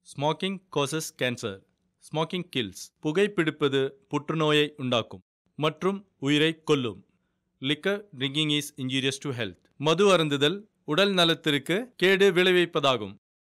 Smoking causes cancer smoking kills புகைப்பிடிப்பது புற்றுநோயை உண்டாக்கும் மற்றும் உயிரை கொல்லும் liquor drinking is injurious to health மது அருந்துதல் உடல் நலத்திற்கு கேடு விளைவிப்பதாகும்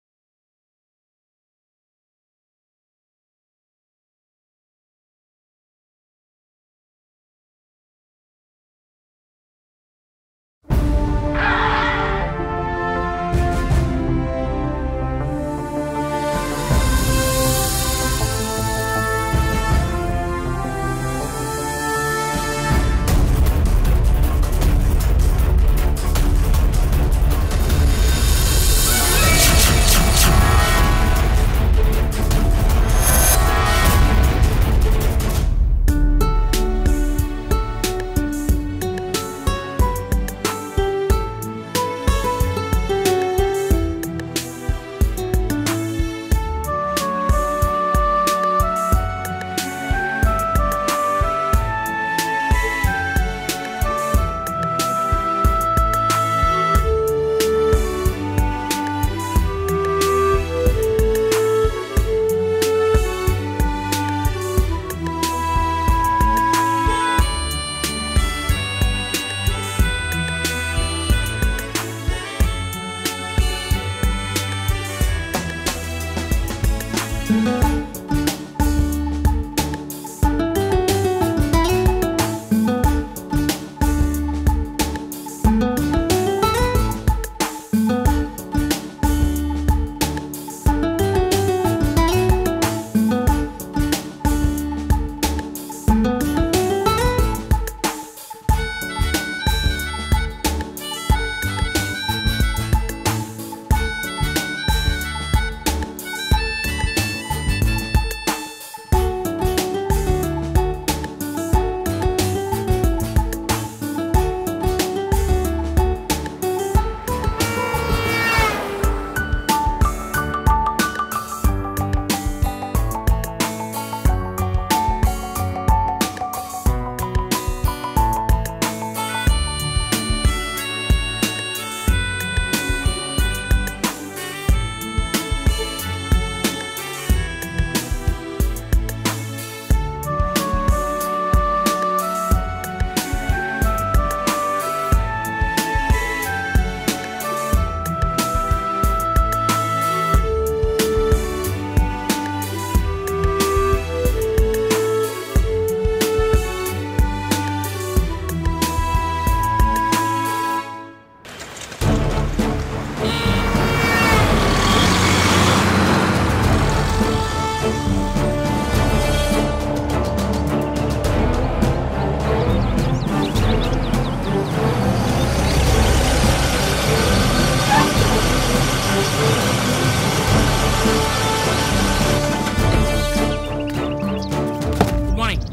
good morning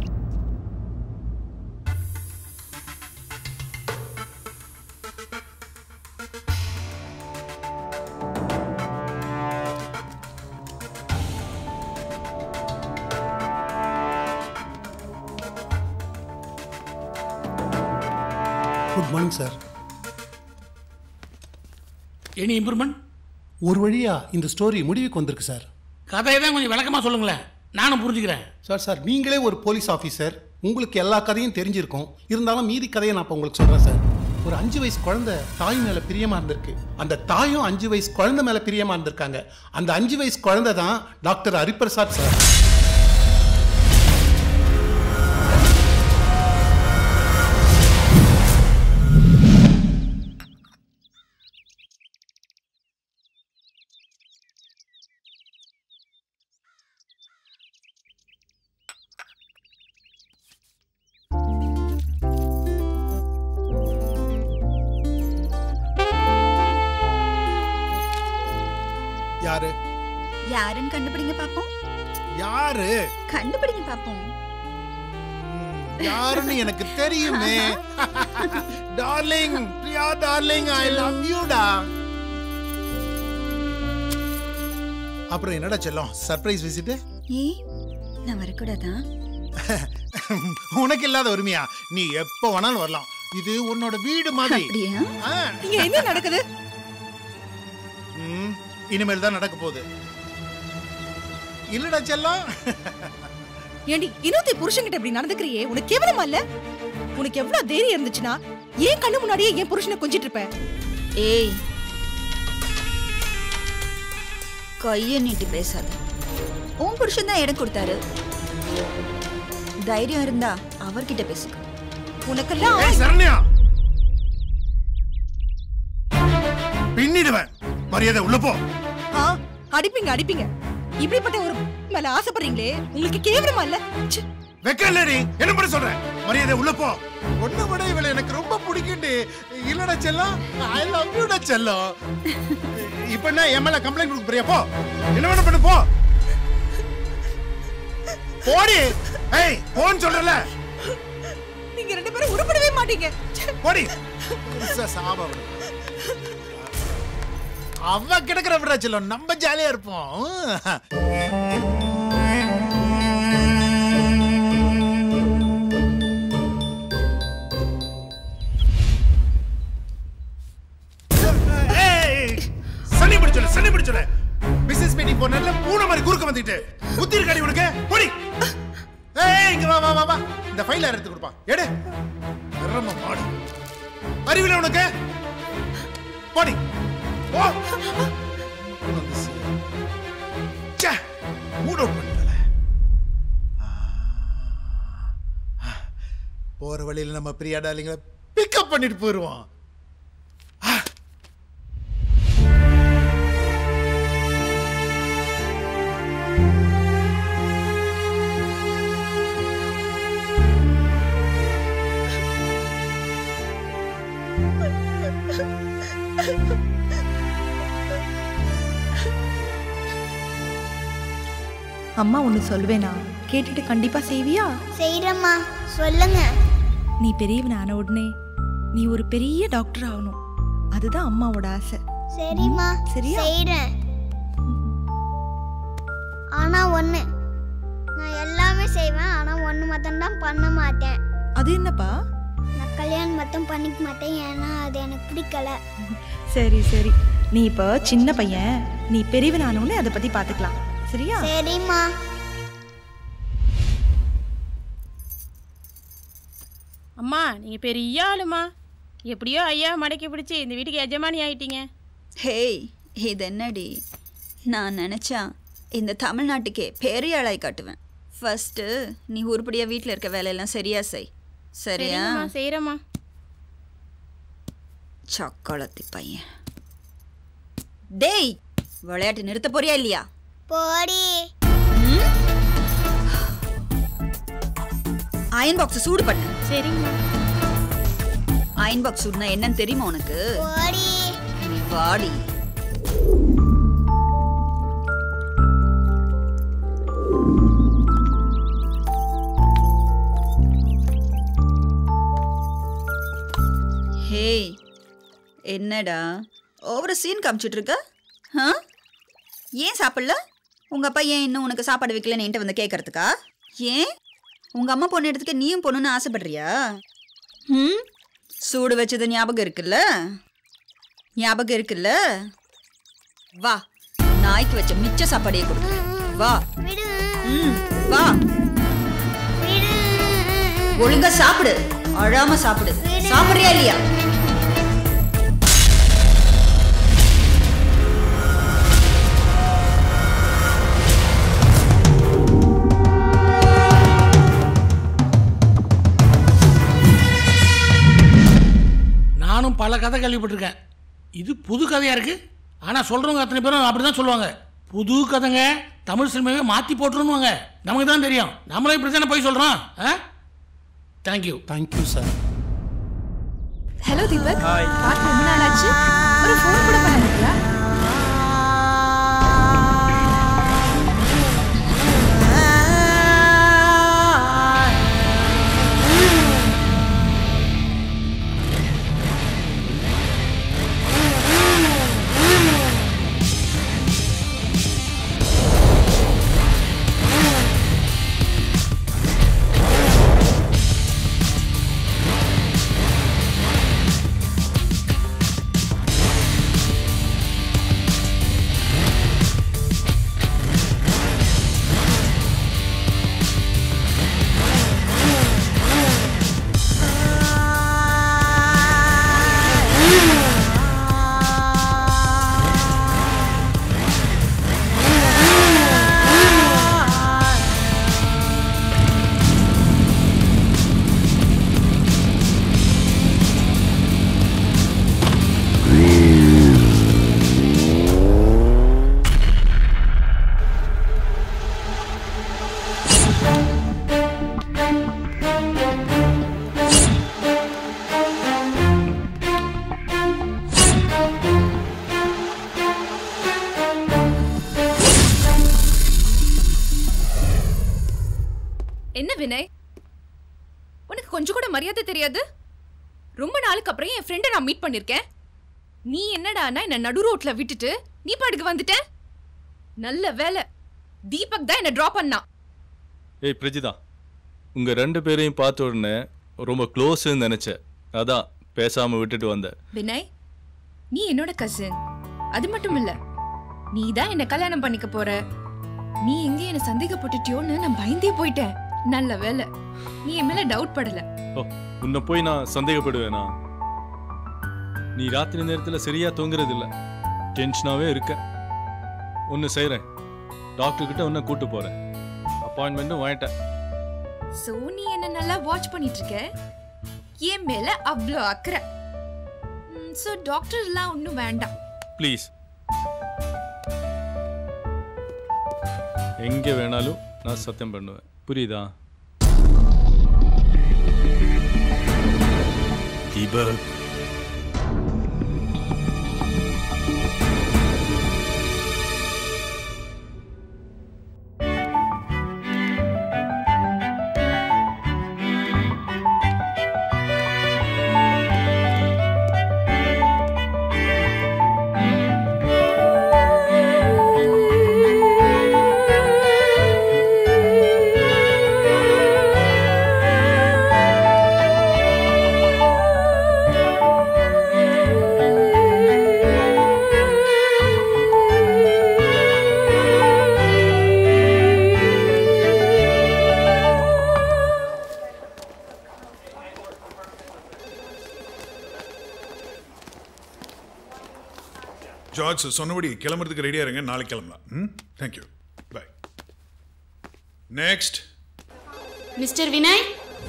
good morning sir any improvement ஒரு வழியா இந்த ஸ்டோரி முடிவுக்கு வந்திருக்கு சார் கதையை தான் கொஞ்சம் விளக்கமாக சொல்லுங்களேன் நானும் புரிஞ்சுக்கிறேன் சார் சார் நீங்களே ஒரு போலீஸ் ஆஃபீஸர் உங்களுக்கு எல்லா கதையும் தெரிஞ்சிருக்கும் இருந்தாலும் மீதி கதையை நான் இப்போ உங்களுக்கு சொல்கிறேன் சார் ஒரு அஞ்சு வயசு குழந்தை தாய் மேலே பிரியமாக இருந்திருக்கு அந்த தாயும் அஞ்சு வயசு குழந்தை மேலே பிரியமாக இருந்திருக்காங்க அந்த அஞ்சு வயசு குழந்தை தான் டாக்டர் ஹரிபிரசாத் சார் யாரு யாருன்னு கண்டுபிடிங்க பாப்போம் யாரு கண்டுபிடிங்க பாப்போம் யாருன்னு எனக்கு தெரியுமே darling Priya darling I love you டா அப்புறம் என்னடா செல்லம் சர்ப்ரைஸ் விசிட் ஏ நான் வரக்கூடாதா உனக்கு இல்லாத உரிமையா நீ எப்போ வேணாலும் வரலாம் இது உன்னோட வீடு மாதிரி அப்படியா ஆ, இங்க என்ன நடக்குது ம், இனிமேல் தான் நடக்க போகுது இல்லடா செல்லம் ஏண்டி இன்னொருத்தி புருஷன்கிட்ட இப்படி நடந்துக்கிறியே உனக்கு கேவலமா இல்ல உனக்கு எவ்வளவு தைரியம் இருந்துச்சுன்னா ஏன் கண்ணு முன்னாடியே என் புருஷனை கொஞ்சிட்டு இருப்ப ஏய் கைய நீட்டி பேசாத உன் புருஷன் தான் இடம் கொடுத்தாரு தைரியம் இருந்தா அவர்கிட்ட பேசுங்க உனக்கெல்லாம் ஏய் சரண்யா பின்னிடுவேன் மரியாதை உள்ள போ ஆ, அடிப்பீங்க அடிப்பீங்க இப்படிப்பட்ட ஒரு மேல ஆசைப்படுறீங்களே உங்களுக்கு கேவலமா இல்ல ச்சே. வெக்க இல்லடி என்ன பண்ண சொல்ற மரியாதை உள்ள போ ஒண்ணு விட இவளை எனக்கு ரொம்ப பிடிக்கும்டி இல்லடா செல்லம் ஐ லவ் யூடா செல்லம் இப்ப என்ன என் மேல கம்ப்ளைண்ட் கொடுக்க போறியா போ என்ன வேணும் பண்ணு போ போடி ஏய் போன்னு சொல்றல நீங்க ரெண்டு பேரும் உருப்படவே மாட்டீங்க ச்சே. போடி புதுசா சாபம் அவனுக்கு. அவ கிடக்குற விடா செல்லம் நம்ம ஜாலியா இருப்போம் ஏய், சனி பிடிச்சல சனி பிடிச்சல பிசினஸ் மீட்டிங் போனதுல பூனை மாதிரி குறுக்க வந்துட்டு புத்தி இருக்காடி உனக்கு போடி ஏய் இங்க வா வா வா வா இந்த ஃபைல் எடுத்து கொடுப்பா எடு எரம மாடு அறிவில உனக்கு போடி போ வந்து சே. ச்சே, மூட் அவுட் பண்ணிட்டல போற வழியில நம்ம பிரியா டார்லிங்களை பிக்கப் பண்ணிட்டு போயிருவோம் அம்மா ஒன்னு சொல்வேனா கேட்டுட்டு கண்டிப்பா செய்வியா செய்யறம்மா சொல்லுங்க நீ பெரியவன் ஆன உடனே நீ ஒரு பெரிய டாக்டர் ஆகணும் அதுதான் அம்மாவோட ஆசை சரிம்மா சரியா? செய்யறேன் ஆனா ஒண்ணு நான் எல்லாமே செய்வேன் ஆனா ஒண்ணு மட்டும் தான் பண்ண மாட்டேன் அது என்னப்பா நான் கல்யாணம் மட்டும் பண்ணிக்க மாட்டேன் ஏன்னா அது எனக்கு பிடிக்கல சரி சரி நீ இப்போ சின்ன பையன் நீ பெரியவன் ஆன உடனே அதை பத்தி பாத்துக்கலாம் சரியா சரிம்மா அம்மா நீங்கள் பெரிய ஆளுமா எப்படியோ ஐயா மடக்கி பிடிச்சி இந்த வீட்டுக்கு எஜமானி ஆயிட்டீங்க ஹேய் இது என்னடி நான் நினைச்சா இந்த தமிழ்நாட்டுக்கே பெரிய ஆளாய் காட்டுவேன் ஃபர்ஸ்ட் நீ உருப்படியா வீட்டில் இருக்க வேலையெல்லாம் சரியா செய் சரியா சரிங்கம்மா செய்கிறேம்மா சக்காலத்தி பையன் டேய் விளையாட்டு நிறுத்த போறியா இல்லையா போடி அயன் பாக்ஸ் சூடு பண்ணு சரிங்கம்மா அயன் பாக்ஸ் சூடுனா என்னன்னு தெரியுமா உனக்கு போடி நீ வாடி ஹேய் என்னடா ஓவர சீன் காமிச்சிட்டு இருக்க ஆ ஏன் சாப்பிடல உங்க அப்பா ஏன் இன்னும் உனக்கு சாப்பாடு வைக்கலன்னு என்கிட்ட வந்து கேட்கறதுக்கா ஏன் உங்க அம்மா பொண்ணு எடுத்துக்க நீயும் பொண்ணுன்னு ஆசைப்படுறியா ம் சூடு வச்சது ஞாபகம் இருக்குல்ல ஞாபகம் இருக்குல்ல வா நாய்க்கு வச்ச மிச்ச சாப்பாடையே கொடு வா விடு ம் வா விடு ஒழுங்கா சாப்பிடு அழாம சாப்பிடு சாப்பிடுறியா இல்லையா நானும் பல கதை கேள்விப்பட்டிருக்கேன் இது புது கதையாக இருக்கு ஆனால் சொல்கிறவங்க அத்தனை பேரும் அப்படி தான் சொல்லுவாங்க புது கதைங்க தமிழ் சினிமாவே மாற்றி போட்டுருவாங்க நமக்கு தான் தெரியும் நம்மளும் இப்படி தானே போய் சொல்கிறோம் ஆ thank you thank you sir hello Deepak பார்த்து ரொம்ப நாள் ஆச்சு ஒரு ஃபோன் கூட பண்ணீங்களா உனக்கு கொஞ்சம் கூட மரியாதை தெரியாது ரொம்ப நாளுக்கு அப்புறம் என் ஃப்ரெண்டை நான் மீட் பண்ணிருக்கேன் நீ என்னடானா என்ன நடு ரோட்ல விட்டுட்டு நீ பாட்டுக்கு வந்துட்ட நல்ல வேலை தீபக் தான் என்ன டிராப் பண்ணான் ஏய் பிரஜிதா உங்கள் ரெண்டு பேரையும் பார்த்த உடனே ரொம்ப க்ளோஸ்ன்னு நினச்சேன் அதான் பேசாமல் விட்டுட்டு வந்தேன் வினய் நீ என்னோட கசின் அது மட்டும் இல்ல நீ தான் என்ன கல்யாணம் பண்ணிக்க போற நீ எங்க என்ன சந்தேகப்பட்டுட்டியோன்னு நான் பயந்தே போயிட்டேன் நல்ல வேலை நீ என் மேல டவுட் படல ஓ உன்னை போய் நான் சந்தேகப்படுவேனா நீ ராத்திரி நேரத்தில் சரியாக தூங்குறது இல்ல டென்ஷனாகவே இருக்க ஒன்று செய்கிறேன் டாக்டர்கிட்ட உன்னை கூட்டு போகிறேன் அப்பாயின்மெண்ட்டும் வாங்கிட்டேன் சோ நீ என்ன நல்லா வாட்ச் பண்ணிட்டு இருக்க என் மேல அவ்வளோ அக்கறை சோ டாக்டர் எல்லாம் ஒன்றும் வேண்டாம் ப்ளீஸ் எங்கே வேணாலும் நான் சத்தியம் பண்ணுவேன் புரியுதா தீபக் ஜார்ஜ் சொன்னபடி கிளம்புறதுக்கு ரெடியா இருங்க நாளைக்கு கிளம்பலாம் ம் thank you bye next mister Vinay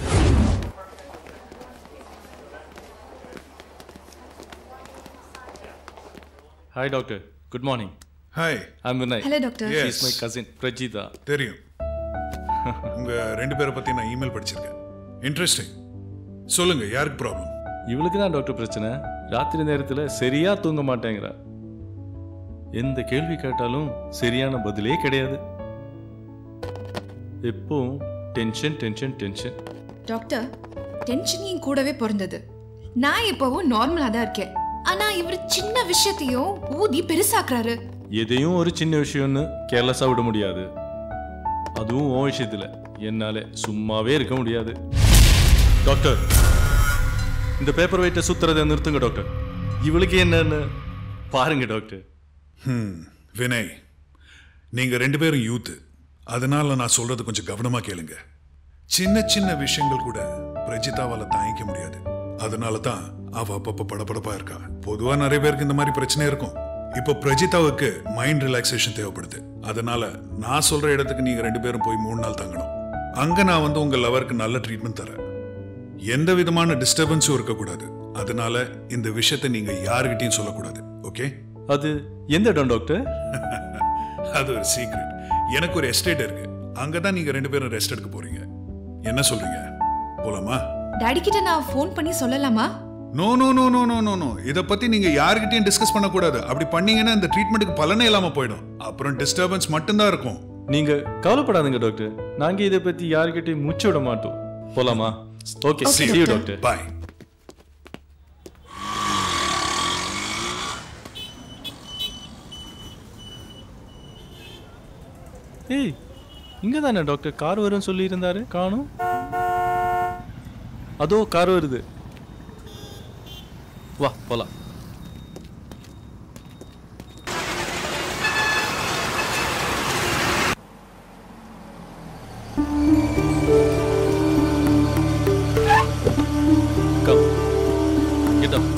hi doctor good morning hi I'm Vinay Hello, doctor. Yes. Is my cousin Prajitha தெரியும் உங்க ரெண்டு பேரை பத்தி நான் இமெயில் படிச்சிருக்கேன் இன்ட்ரெஸ்டிங் சொல்லுங்க யாருக்கு ப்ராப்ளம் இவளுக்கு தான் டாக்டர் பிரச்சனை ராத்திரி நேரத்தில் சரியா தூங்க மாட்டேங்கிறா எந்த கேள்வி கேட்டாலும் சரியான பதிலே கிடையாது எப்பவும் tension tension tension doctor tension என் கூடவே பிறந்தது நான் இப்பவும் நார்மலா தான் இருக்கேன் ஆனா இவர் சின்ன விஷயத்தையும் ஊதி பெருசாக்குறாரு எதையும் ஒரு சின்ன விஷயம்னு கேர்லெஸ்ஸாக விட முடியாது அதுவும் உன் விஷயத்தில் என்னால சும்மாவே இருக்க முடியாது டாக்டர் இந்த பேப்பர் வெயிட்டை சுத்துறதை நிறுத்துங்க டாக்டர் இவளுக்கு என்னன்னு பாருங்க டாக்டர் ம் வினய் நீங்க ரெண்டு பேரும் யூத் அதனால நான் சொல்றது கொஞ்சம் கவனமா கேளுங்க சின்ன சின்ன விஷயங்கள் கூட பிரஜிதாவால தாங்கிக்க முடியாது அதனால தான் அவ அப்பப்ப படபடப்பா இருக்கா பொதுவா நிறைய பேருக்கு இந்த மாதிரி பிரச்சனை இருக்கும் இப்போ பிரஜிதாவுக்கு மைண்ட் ரிலாக்ஸேஷன் தேவைப்படுது அதனால நான் சொல்ற இடத்துக்கு நீங்க ரெண்டு பேரும் போய் மூணு நாள் தங்கணும் அங்க நான் வந்து உங்க லவருக்கு நல்ல ட்ரீட்மெண்ட் தரேன் எந்த விதமான டிஸ்டர்பன்ஸும் இருக்கக்கூடாது அதனால இந்த விஷயத்தை நீங்க யாருகிட்டயும் சொல்லக்கூடாது ஓகே அது எந்த இடம் டாக்டர் அது ஒரு சீக்ரெட் எனக்கு ஒரு எஸ்டேட் இருக்கு அங்கதான் நீங்க ரெண்டு பேரும் ரெஸ்ட் எடுக்க போறீங்க என்ன சொல்றீங்க போலாமா டாடி கிட்ட நான் ஃபோன் பண்ணி சொல்லலாமா no no no no no no no இத பத்தி நீங்க யார்கிட்டயும் டிஸ்கஸ் பண்ண கூடாது அப்படி பண்ணீங்கன்னா இந்த ட்ரீட்மெண்ட்டுக்கு பலனே இல்லாம போயிடும் அப்புறம் டிஸ்டர்பன்ஸ் மட்டும்தான் இருக்கும் நீங்க கவலைப்படாதீங்க டாக்டர் நாங்க இதை பத்தி யாருக்கிட்டையும் மூச்சு விட மாட்டோம் போலாமா okay See see you you. Doctor Bye. ஏய் இங்க தானே டாக்டர் கார் வரும்னு சொல்லி இருந்தாரு காணும் அதோ கார் வருது வா போலாம் Come. Get up.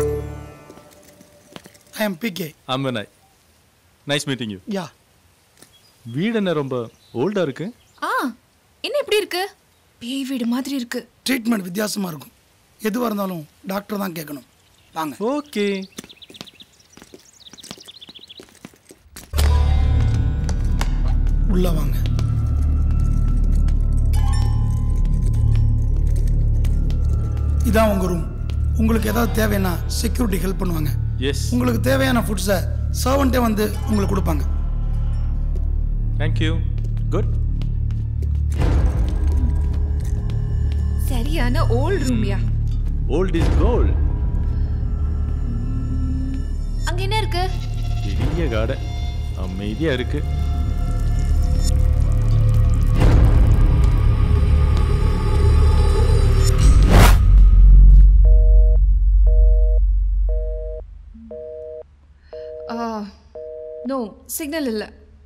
I am PK I'm Vinay. Nice meeting you. யா வீடு என்ன ரொம்ப ஓல்டா இருக்கு ஆ என்ன இப்படி இருக்கு பேய் வீடு மாதிரி இருக்கு ட்ரீட்மெண்ட் வித்தியாசமாக இருக்கும் எதுவாக இருந்தாலும் டாக்டர் தான் கேட்கணும் வாங்க ஓகே உள்ள வாங்க இதான் உங்கள் ரூம் உங்களுக்கு ஏதாவது தேவைன்னா செக்யூரிட்டி ஹெல்ப் பண்ணுவாங்க எஸ் உங்களுக்கு தேவையான ஃபுட்ஸை சர்வன்ட்டே வந்து உங்களுக்கு கொடுப்பாங்க தேங்க்யூ குட் சரி சரியான ஓல்ட் ரூம்யா ஓல்ட் இஸ் கோல்ட் அங்க என்ன இருக்கு பெரிய காடை அமைதியா இருக்கு நோ சிக்னல் இல்ல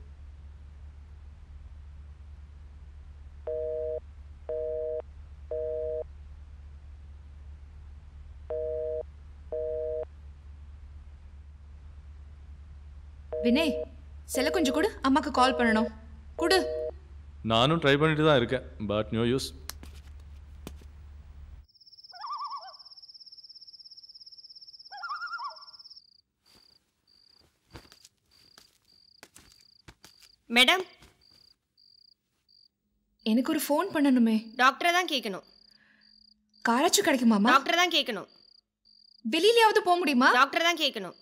வினய் செல்ல கொஞ்சம் கொடு அம்மாக்கு கால் பண்ணணும் கொடு நானும் ட்ரை பண்ணிட்டு தான் இருக்கேன் பட் நோ யூஸ் மேடம் எனக்கு ஒரு ஃபோன் பண்ணணுமே டாக்டரை தான் கேட்கணும் காராச்சும் கிடைக்குமாமா டாக்டரை தான் கேட்கணும் வெளியிலயாவது போக முடியுமா டாக்டரை தான் கேட்கணும்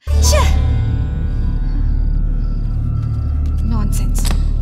நான்சென்ஸ்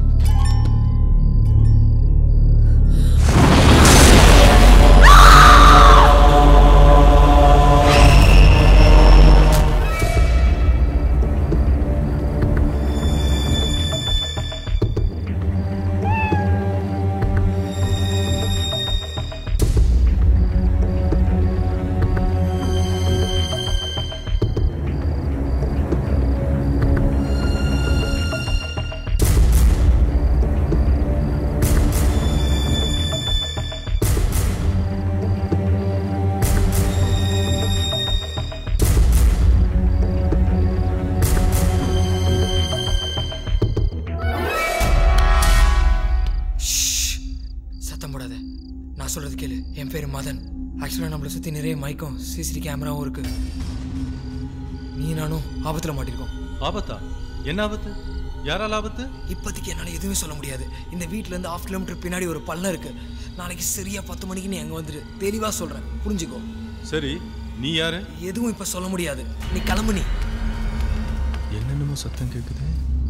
சத்தம் போடாத நான் சொல்றது கேளு என் பேர் மதன் ஆக்சுவலாக நம்மளை சுற்றி நிறைய மைக்கும் சிசிடி கேமராவும் இருக்கு நீ நானும் ஆபத்தில் மாட்டிருக்கோம் ஆபத்தா என்ன ஆபத்து யாரால ஆபத்து இப்போதைக்கு என்னால் எதுவுமே சொல்ல முடியாது இந்த வீட்டிலேருந்து ஆஃப் கிலோமீட்டர் பின்னாடி ஒரு பள்ளம் இருக்கு நாளைக்கு சரியா பத்து மணிக்கு நீ அங்கே வந்துடு தெளிவாக சொல்கிறேன் புரிஞ்சுக்கோ சரி நீ யாரு எதுவும் இப்போ சொல்ல முடியாது நீ கிளம்பு நீ என்னென்னமோ சத்தம் கேக்குது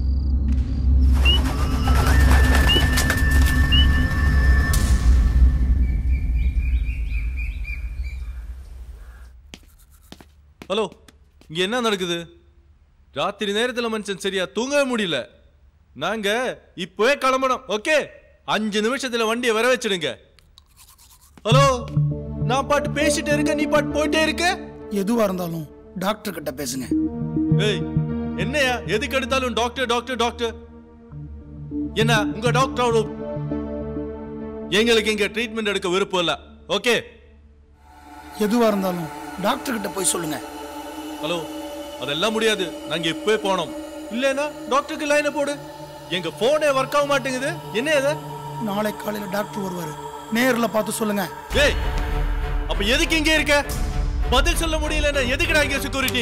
ஹலோ இங்க என்ன நடக்குது ராத்திரி நேரத்துல மனுஷன் சரியா தூங்கவே முடியல நாங்க இப்பவே கிளம்பணும் ஓகே அஞ்சு நிமிஷத்துல வண்டியை வர வச்சிடுங்க ஹலோ நான் பாட்டு பேசிட்டே இருக்க நீ பாட்டு போயிட்டே இருக்க எதுவா இருந்தாலும் டாக்டர் கிட்ட பேசுங்க ஏய் என்னையா எதுக்கு எடுத்தாலும் டாக்டர் டாக்டர் டாக்டர் என்ன உங்க டாக்டர் எங்களுக்கு இங்க ட்ரீட்மெண்ட் எடுக்க விருப்பம் இல்ல ஓகே எதுவா இருந்தாலும் டாக்டர் கிட்ட போய் சொல்லுங்க ஹலோ அதெல்லாம் முடியாது நாங்க இப்பவே போனோம் இல்லைன்னா டாக்டருக்கு லைனை போடு எங்க போனே ஒர்க் ஆக மாட்டேங்குது என்ன இது நாளை காலையில டாக்டர் வருவாரு நேர்ல பார்த்து சொல்லுங்க ஏய் அப்ப எதுக்கு இங்க இருக்க பதில் சொல்ல முடியலன்னா எதுக்குடா இங்க செக்யூரிட்டி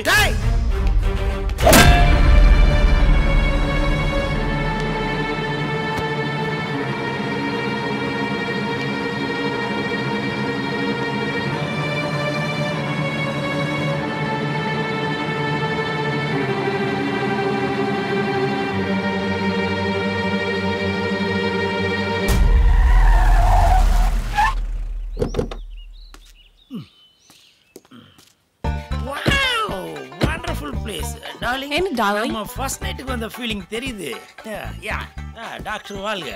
வண்டர்ஃபுல் பிளேஸ் டார்லிங் என்ன darling? நம்ம ஃபர்ஸ்ட் நைட்டுக்கு வந்த ஃபீலிங் தெரியுது யா டாக்டர் வாழ்க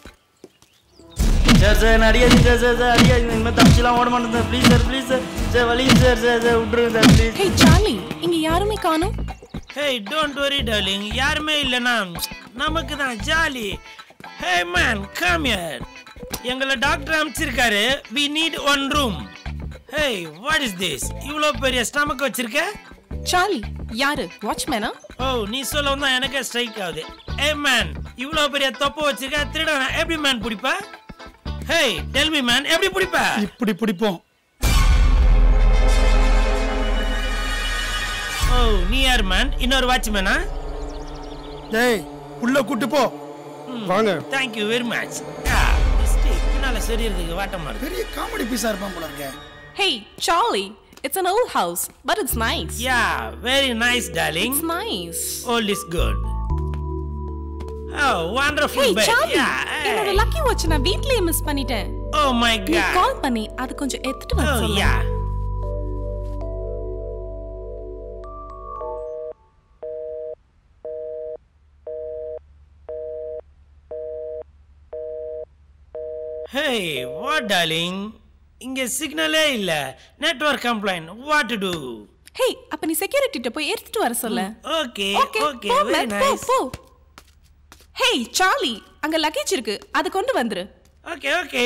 சார் சார் நான் அடிக்காதீங்க சார் சார் சார் அடிக்காதீங்க இனிமேல் தப்பிச்சுலாம் ஓட மாட்டேன் sir please sir please sir sir வலி சார் சார் சார் விட்டுருங்க சார் ப்ளீஸ் ஹே சார்லி இங்க யாருமே காணோம் ஹே டோன்ட் வரி டார்லிங் யாருமே இல்லைனா நமக்கு தான் jolly hey man come here எங்களை டாக்டர் அனுப்பிச்சிருக்காரு we need one room hey what is this இவ்வளோ பெரிய ஸ்டமக் வச்சிருக்க சார்லி யாரு வாட்ச்மேனா ஓ நீ சொல்ல தான் எனக்கே ஸ்ட்ரைக் ஆகுது ஏ மேன் இவ்வளோ பெரிய தொப்பை வச்சிருக்க திருடன எப்படி மேன் பிடிப்ப ஹே டெல் மீ மேன் எப்படி பிடிப்ப இப்படி பிடிப்போம் ஓ நீ யார் மேன் இன்னொரு வாட்ச்மேனா டேய் உள்ள கூட்டு போ வாங்க தேங்க் யூ வெரி மச் பின்னால சரியறதுக்கு வாட்டமா இருக்கு பெரிய காமெடி பீஸா இருப்பான் போல இருக்கே Hey, Charlie, it's an old house, but it's nice. Yeah, very nice, darling. It's nice. Old is good. Oh, wonderful Hey, bed. Charlie, Yeah, hey. என்னோட லக்கி வாட்ச் நான் வீட்லயே miss பண்ணிட்டேன் ஓ மை நீ God கால் பண்ணி அது கொஞ்சம் எடுத்துட்டு வர ஓ சொல்லு யா ஹே வாட் டார்லிங் இங்க சிக்னலே இல்ல network complaint what to do hey அப்ப நீ செக்யூரிட்டிட்ட போய் எடுத்துட்டு வர சொல்லு ஓகே ஓகே ஓகே போ வெரி Matt, போ நைஸ் போ ஹே சார்லி அங்க லக்கேஜ் இருக்கு அது கொண்டு வந்துரு ஓகே ஓகே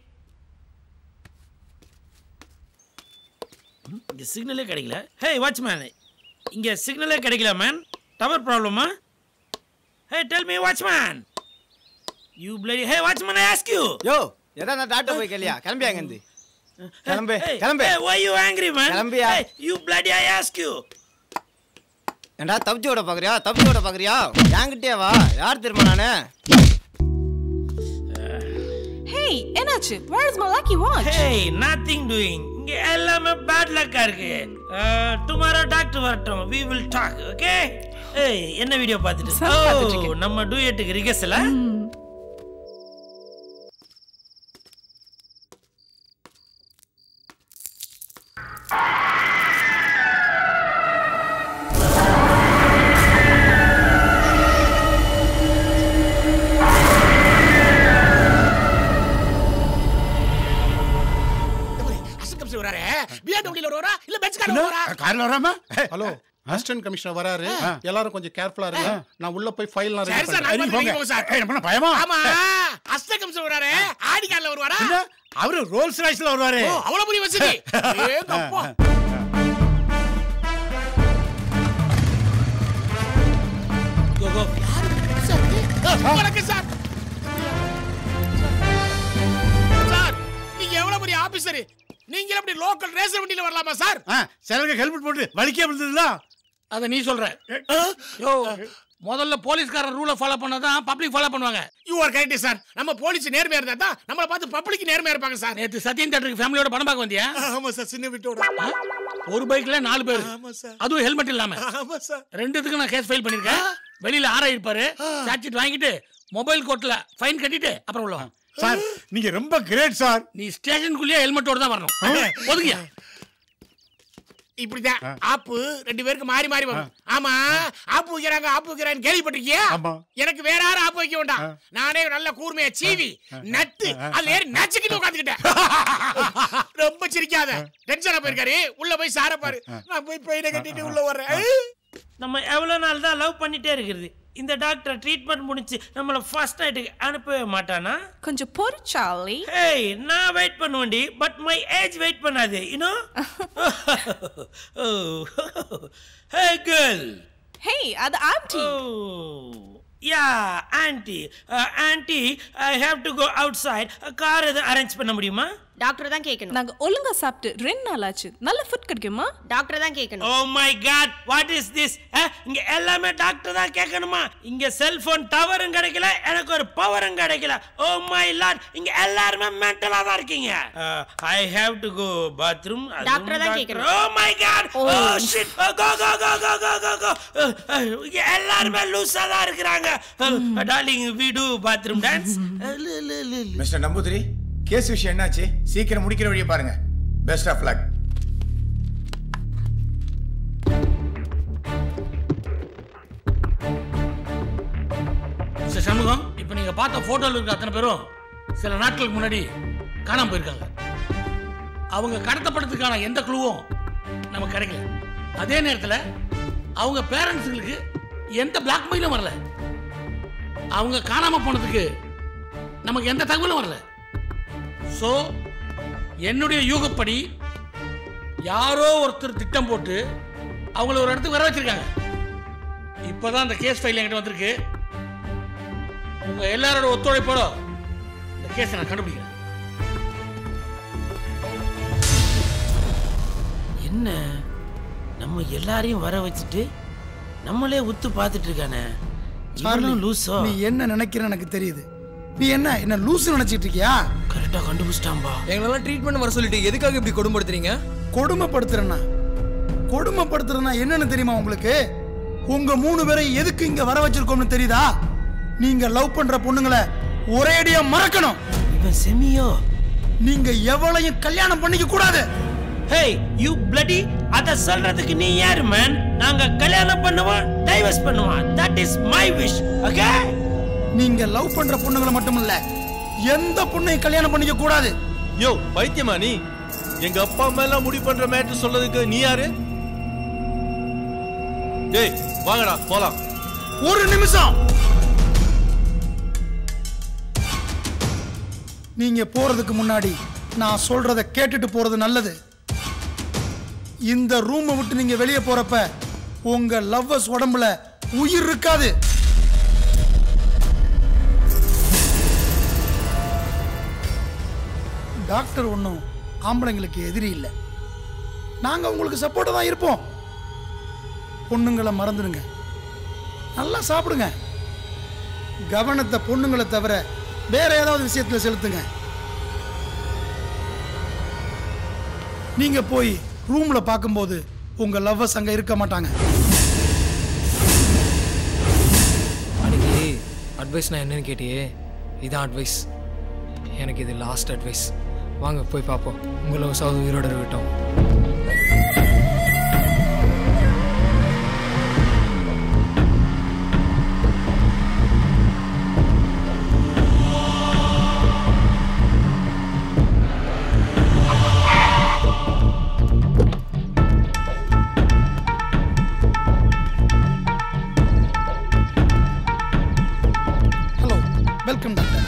இங்க சிக்னலே கிடைக்கல ஹே வாட்ச்மேன் இங்க சிக்னலே கிடைக்கல மேன் டவர் ப்ராப்ளமா hey tell me watchman you bloody hey watchman I ask you யோ எதா நான் டாக்டர் போய் கேளியா கிளம்பியா அங்கேருந்து கிளம்பு கிளம்பு Hey, why you angry man? கிளம்பியா Hey, you bloody I ask you. ஏண்டா தப்பிச்சு விட பாக்குறியா தப்பிச்சு விட பாக்குறியா என்கிட்டயே வா யார் தெரியுமா நானு ஹே என்னாச்சு where is my lucky watch Hey, nothing doing. இங்க எல்லாமே பேட் லக்கா இருக்கு டுமாரோ டாக்டர் வரட்டும் we will talk okay ஏய் என்ன வீடியோ பார்த்துட்டு Sir, பார்த்துட்டு ஓ இருக்கேன். நம்ம டூயட்டுக்கு ரிகர்சலா அசிஸ்டன்ட் வராரு பிஎம்டபிள்யூல வருவாரா இல்ல பென்ஸ் கார்ல வருவாரா கார்ல வராம ஹலோ அசிஸ்டன்ட் கமிஷனர் வராரு எல்லாரும் கொஞ்சம் கேர்ஃபுல்லா இருங்க நான் உள்ள போய் ஃபைல் நான் சரி சார் நான் வந்து வெளிய போங்க சார் பயமா ஆமா அசிஸ்டன்ட் கமிஷனர் வராரு ஆடி கார்ல வருவாரா அவரு ரோல்ஸ் ராய்ஸ்ல வருவாரு ஓ அவ்வளவு பெரிய வசதி ஏங்கப்பா கோ கோ வணக்கம் சார் சார் நீங்க எவ்வளவு பெரிய ஆபீசர் நீங்க எப்படி லோக்கல் ரேசர் வண்டியில வரலாமா சார் சிலருக்கு ஹெல்மெட் போட்டு வலிக்கே விழுந்ததுல அத நீ சொல்ற யோ முதல்ல போலீஸ்காரன் ரூலை ஃபாலோ பண்ணாதான் பப்ளிக் ஃபாலோ பண்ணுவாங்க யூ ஆர் கரெக்ட் சார் நம்ம போலீஸ் நேர்மையா இருந்தா தான் நம்மள பார்த்து பப்ளிக் நேர்மையா இருப்பாங்க சார் நேத்து சத்யன் தேட்டருக்கு ஃபேமிலியோட படம் பார்க்க வந்தியா ஆமா சார் சின்ன வீட்டோட ஒரு பைக்ல நாலு பேர் அதுவும் ஹெல்மெட் இல்லாம ஆமா சார் ரெண்டுத்துக்கு நான் கேஸ் ஃபைல் பண்ணிருக்கேன் வெளியில ஆரா இருப்பாரு சார்ஜ் வாங்கிட்டு மொபைல் கோர்ட்ல ஃபைன் கட்டிட்டு அப்புறம் உள்ள வா. சார் நீங்க ரொம்ப கிரேட் சார் நீ ஸ்டேஷனுக்குள்ளேயே ஹெல்மெட்டோட தான் வரணும் ஒதுங்கியா இப்படிதான் ஆப்பு ரெண்டு பேருக்கு மாறி மாறி வரும் ஆமா ஆப்பு வைக்கிறாங்க ஆப்பு வைக்கிறான்னு கேள்விப்பட்டிருக்கியா எனக்கு வேற யாரும் ஆப்பு வைக்க வேண்டாம் நானே நல்ல கூர்மையா சீவி நட்டு அதுல ஏறி நச்சுக்கிட்டு உட்காந்துக்கிட்டேன் ரொம்ப சிரிக்காத டென்ஷனா போயிருக்காரு உள்ள போய் சார பாரு நான் போய் பெயினை கட்டிட்டு உள்ள வர்றேன் நம்ம எவ்வளவு நாள் தான் லவ் பண்ணிட்டே இருக்கிறது இந்த டாக்டர் ட்ரீட்மெண்ட் முடிச்சு நம்மள ஃபர்ஸ்ட் நைட்டுக்கு அனுப்பவே மாட்டானா கொஞ்சம் பொறு சார்லி ஹேய் நான் வெயிட் பண்ணுவேன்டி பட் மை ஏஜ் வெயிட் பண்ணாது யூனோ ஹே கேர்ள் ஹே அது ஆன்ட்டி யா aunty aunty I have to go outside car எதுவும் அரேஞ்ச் பண்ண முடியுமா டாக்டர் தான் கேட்கணும் நாங்க ஒழுங்கா சாப்பிட்டு ரெண்டு நாள் ஆச்சு நல்ல ஃபுட் கிடைக்குமா டாக்டர் தான் கேட்கணும் oh my god what is this இங்க எல்லாமே டாக்டர் தான் கேட்கணுமா இங்க செல்போன் டவரும் கிடைக்கல எனக்கு ஒரு பவரும் கிடைக்கல ஓ மை லார்ட் இங்க எல்லாருமே மென்டலா தான் இருக்கீங்க I have to go bathroom doctor தான் கேட்கணும். Oh my god oh shit go go go go go go go இங்க எல்லாருமே லூசா தான் இருக்கிறாங்க darling we to bathroom dance mister Namboothiri case விஷயம் என்னாச்சு சீக்கிரம் முடிக்கிற வழியை பாருங்க best of luck mister Shanmugam இப்போ நீங்க பார்த்த போட்டோல இருக்க அத்தனை பேரும் சில நாட்களுக்கு முன்னாடி காணாம போயிருக்காங்க அவங்க கடத்தப்படத்துக்கான எந்த குழுவும் நமக்கு கிடைக்கல அதே நேரத்தில் அவங்க பேரண்ட்ஸுங்களுக்கு எந்த பிளாக்மெயிலும் வரல அவங்க காணாம போனதுக்கு நமக்கு எந்த தகவலும் வரல ஸோ என்னுடைய யூகப்படி யாரோ ஒருத்தர் திட்டம் போட்டு அவங்கள ஒரு இடத்துக்கு வர வச்சிருக்காங்க இப்போதான் அந்த கேஸ் ஃபைல் என்கிட்ட வந்திருக்கு உங்க எல்லாரோட ஒத்துழைப்போட இந்த கேஸை நான் கண்டுபிடிக்கிறேன் என்ன நம்ம எல்லாரையும் வர வச்சுட்டு நம்மளே உத்து பார்த்துட்டு இருக்கானே சார்லி, இவனும் லூசோ நீ என்ன நினைக்கிற எனக்கு தெரியுது நீ என்ன என்ன லூசு நினைச்சிட்டு இருக்கியா கரெக்டா கண்டுபிடிச்சிட்டான்பா எங்களெல்லாம் ட்ரீட்மெண்ட் வர சொல்லிட்டு எதுக்காக இப்படி கொடுமைப்படுத்துறீங்க கொடுமைப்படுத்துறேன்னா கொடுமைப்படுத்துறேன்னா என்னன்னு தெரியுமா உங்களுக்கு உங்க மூணு பேரை எதுக்கு இங்க வர வச்சிருக்கோம்னு தெரியுதா நீங்க லவ் பண்ற பொண்ணுங்களை ஒரேடியா மறக்கணும் இவன் செமியோ நீங்க எவளையும் கல்யாணம் பண்ணிக்க கூடாது ஹேய் யூ பிளடி அத சொல்றதுக்கு நீ யாரு மேன் நாங்க கல்யாணம் பண்ணுவோம் டைவர்ஸ் பண்ணுவோம் that is my wish okay நீங்க லவ் பண்ற பொண்ணுங்களை மட்டும் இல்ல எந்த பொண்ணையும் கல்யாணம் பண்ணிக்க கூடாது யோ பைத்தியமா நீ எங்க அப்பா அம்மா எல்லாம் முடிவு பண்ற மேட்ரு சொல்றதுக்கு நீ யாரு டேய் வாங்கடா போலாம் ஒரு நிமிஷம் நீங்க போறதுக்கு முன்னாடி நான் சொல்றத கேட்டுட்டு போறது நல்லது இந்த ரூமை விட்டு நீங்க வெளியே போறப்ப உங்க லவ்வர்ஸ் உடம்புல உயிர் இருக்காது டாக்டர் ஒன்றும் ஆம்பளைங்களுக்கு எதிரி இல்லை நாங்க உங்களுக்கு சப்போர்ட்டா தான் இருப்போம் பொண்ணுங்களை மறந்துடுங்க நல்லா சாப்பிடுங்க கவனத்தை பொண்ணுங்களை தவிர வேற ஏதாவது விஷயத்துல செலுத்துங்க நீங்க போய் ரூம்ல பார்க்கும்போது உங்க லவ்வர்ஸ் அங்க இருக்க மாட்டாங்க அன்னைக்கு அட்வைஸ் நான் என்னன்னு கேட்டியே இதான் அட்வைஸ் எனக்கு இது லாஸ்ட் அட்வைஸ் வாங்க போய் பார்ப்போம் உங்களை சாவது உயிரோட இருக்கட்டும் hello welcome doctor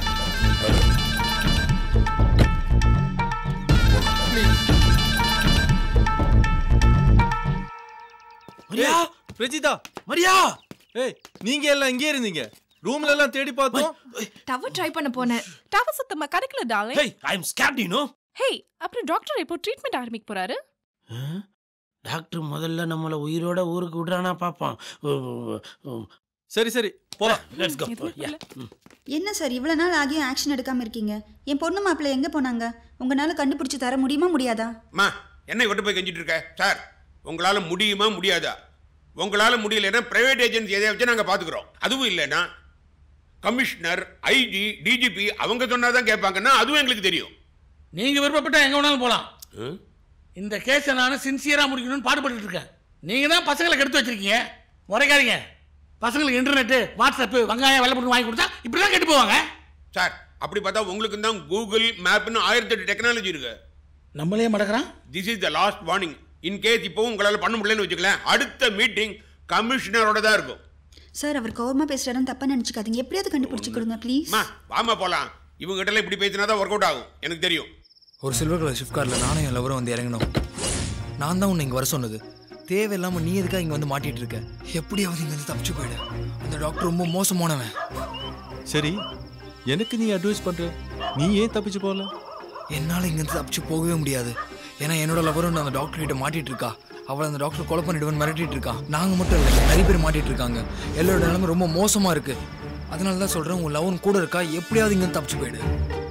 Maria Prajitha Maria ஏய் நீங்க எல்லாம் இங்கே இருந்தீங்க ரூம்ல எல்லாம் தேடி பார்த்தோம் டவர் ட்ரை பண்ண போனேன் டவர் சுத்தமா கிடைக்கல darling hey I am scared you know hey அப்புறம் டாக்டர் இப்போ ட்ரீட்மெண்ட் ஆரம்பிக்க போறாரு டாக்டர் முதல்ல நம்மள உயிரோட ஊருக்கு விடுறானா பாப்பான் சரி சரி போலாம் லெட்ஸ் கோ என்ன சார் இவ்வளோ நாள் ஆகியும் ஆக்ஷன் எடுக்காம இருக்கீங்க என் பொண்ணு மாப்பிள்ளை எங்கே போனாங்க உங்களால கண்டுபிடிச்சு தர முடியுமா முடியாதா அம்மா என்னை விட்டு போய் கெஞ்சிட்டு இருக்க சார் உங்களால முடியுமா முடியாதா உங்களால முடியலன்னா பிரைவேட் ஏஜென்சி எதை வச்சு நாங்க பாத்துக்கிறோம் அதுவும் இல்லைன்னா கமிஷனர் ஐஜி டிஜிபி அவங்க சொன்னாதான் கேட்பாங்கன்னா அதுவும் எங்களுக்கு தெரியும் நீங்க விருப்பப்பட்டா எங்க வேணாலும் போலாம் இந்த கேஸை நான் சின்சியரா முடிக்கணும்னு பாடுபட்டு இருக்கேன் நீங்க தான் பசங்களை கெடுத்து வச்சிருக்கீங்க முறைக்காதீங்க பசங்களுக்கு இன்டர்நெட் வாட்ஸ்அப் வெங்காயம் வெள்ளப்பட்டு வாங்கி கொடுத்தா இப்படி தான் கெட்டு போவாங்க சார் அப்படி பார்த்தா உங்களுக்கு தான் கூகுள் மேப்னு ஆயிரத்தி எட்டு டெக்னாலஜி இருக்கு நம்மளே மடக்கிறான் this is the last warning in case இப்போ உங்களால பண்ண முடியலன்னு வச்சுக்கலாம் அடுத்த மீட்டிங் கமிஷனரோட தான் இருக்கும் சார் அவர் கோவமா பேசுறாருன்னு தப்பா நினைச்சுக்காதீங்க எப்படியாவது கண்டுபிடிச்சு கொடுங்க ப்ளீஸ் அம்மா வாமா போலாம் இவங்க கிட்ட இப்படி பேசினா தான் ஒர்க் அவுட் ஆகும் எனக்கு தெரியும் ஒரு சில்வர் கலர் ஷிஃப்ட் காரில் நானும் என் லவரும் வந்து இறங்கணும் நான் தான் உன்னை இங்கே வர சொன்னது தேவையில்லாமல் நீ எதுக்காக இங்கே வந்து மாட்டிட்டு இருக்க எப்படியாவது இங்கே வந்து தப்பிச்சு போயிடு அந்த டாக்டர் ரொம்ப மோசமானவன் சரி எனக்கு நீ அட்வைஸ் பண்ற நீ ஏன் தப்பிச்சு போகல என்னால் இங்கேருந்து தப்பிச்சு போகவே முடியாது ஏன்னா என்னோட லவரும் அந்த டாக்டர் கிட்ட மாட்டிட்டு இருக்கா அவளை அந்த டாக்டர் கொலை பண்ணிடுவேன் மிரட்டிட்டு இருக்கா நாங்கள் மட்டும் இல்லை நிறைய பேர் மாட்டிட்டு இருக்காங்க எல்லாரோட நிலைமை ரொம்ப மோசமாக இருக்கு அதனால தான் சொல்கிறேன் உன் லவன் கூட இருக்கா எப்படியாவது இங்கேருந்து தப்பிச்சு போயிடு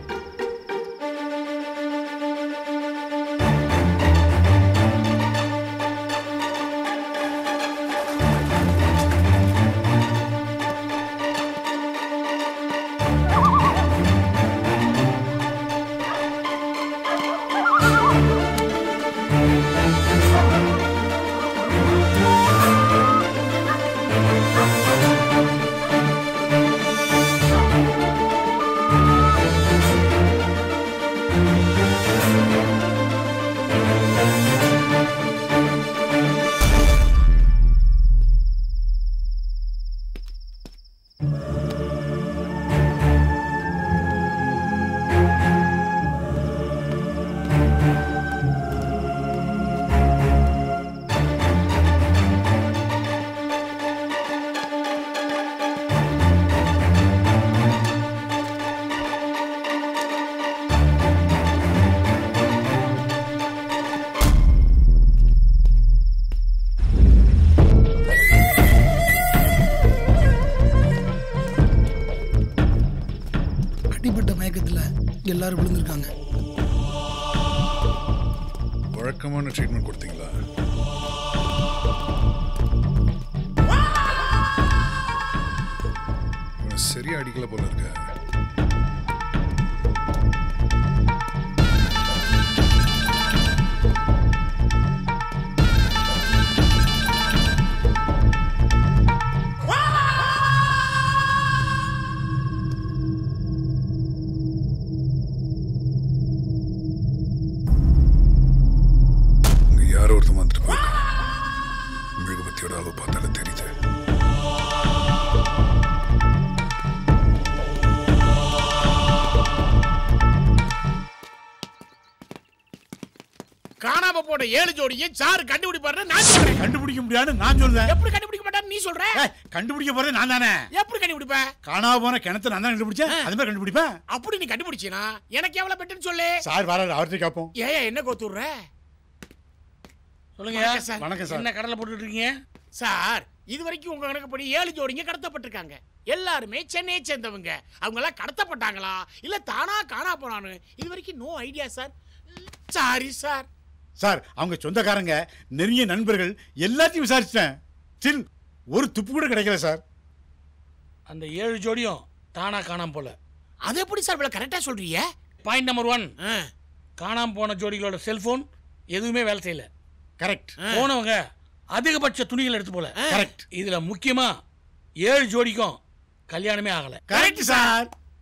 அடிப்பட்ட மயக்கத்துல எல்லாரும் விழுந்திருக்காங்க வழக்கமான ட்ரீட்மெண்ட் கொடுத்தீங்களா இவனை சரியா அடிக்கல போல இருக்க வந்துட்டு போயிருக்கான் மெழுகுபத்தியோட அளவு பார்த்தாலே தெரியுது காணாம போன ஏழு ஜோடியை சாரு கண்டுபிடிப்பாரு நான் சொல்றேன் கண்டுபிடிக்க முடியாதுன்னு நான் சொல்றேன் எப்படி கண்டுபிடிக்க மாட்டான்னு நீ சொல்ற கண்டுபிடிக்க போறது நான் தானே எப்படி கண்டுபிடிப்ப காணாம போன கிணத்தை நான் தான் கண்டுபிடிச்சேன் அது மாதிரி கண்டுபிடிப்பேன் அப்படி நீ கண்டுபிடிச்சினா எனக்கு எவ்வளவு பெட்டுன்னு சொல்லு சார் வராரு அவர்கிட்ட கேட்போம் ஏன் என்ன கோத்துடுற சொல்லுங்க வணக்கம் சார். வணக்கம் சார் என்ன கடலை போட்டுட்டு இருக்கீங்க சார் இது வரைக்கும் உங்க கணக்குப்படி ஏழு ஜோடிங்க கடத்தப்பட்டிருக்காங்க எல்லாருமே சென்னையை சேர்ந்தவங்க அவங்க எல்லாம் கடத்தப்பட்டாங்களா இல்ல தானா காணா போனானு இது வரைக்கும் no idea sir sorry sir sir அவங்க சொந்தக்காரங்க நெருங்கிய நண்பர்கள் எல்லாத்தையும் விசாரிச்சிட்டேன் ஸ்டில் ஒரு துப்பு கூட கிடைக்கல சார் அந்த ஏழு ஜோடியும் தானா காணாம போல அது எப்படி சார் இவ்வளவு கரெக்டா சொல்றீங்க பாயிண்ட் நம்பர் ஒன் காணாம போன ஜோடிகளோட செல்போன் எதுவுமே வேலை செய்யல கரெக்ட் போனவங்க அதிகபட்ச துணிகள் எடுத்து போல கரெக்ட் இதுல முக்கியமா ஏழு ஜோடிக்கும் கல்யாணமே ஆகல கரெக்ட் சார்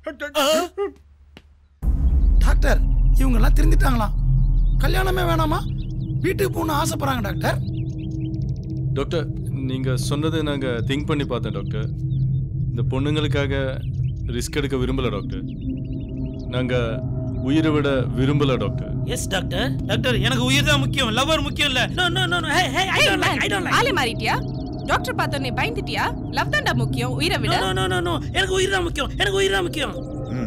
டாக்டர் இவங்க எல்லாம் திருந்திட்டாங்களாம் கல்யாணமே வேணாமா வீட்டுக்கு போகணும்னு ஆசைப்படுறாங்க டாக்டர் டாக்டர் நீங்கள் சொன்னதை நாங்கள் திங்க் பண்ணி பார்த்தேன் டாக்டர் இந்த பொண்ணுங்களுக்காக ரிஸ்க் எடுக்க விரும்பலை டாக்டர் நாங்கள் உயிரை விட விரும்பலை டாக்டர் எஸ் டாக்டர் டாக்டர் எனக்கு உயிர் தான் முக்கியம் லவர் முக்கியம் இல்ல no no no hey hey I don't like I don't like ஆளே மாறிட்டியா டாக்டர் பார்த்தோன்னே பயந்துட்டியா லவ் தான்டா முக்கியம் உயிரை விட நோ நோ நோ நோ எனக்கு உயிர் தான் முக்கியம் எனக்கு உயிர் தான் முக்கியம்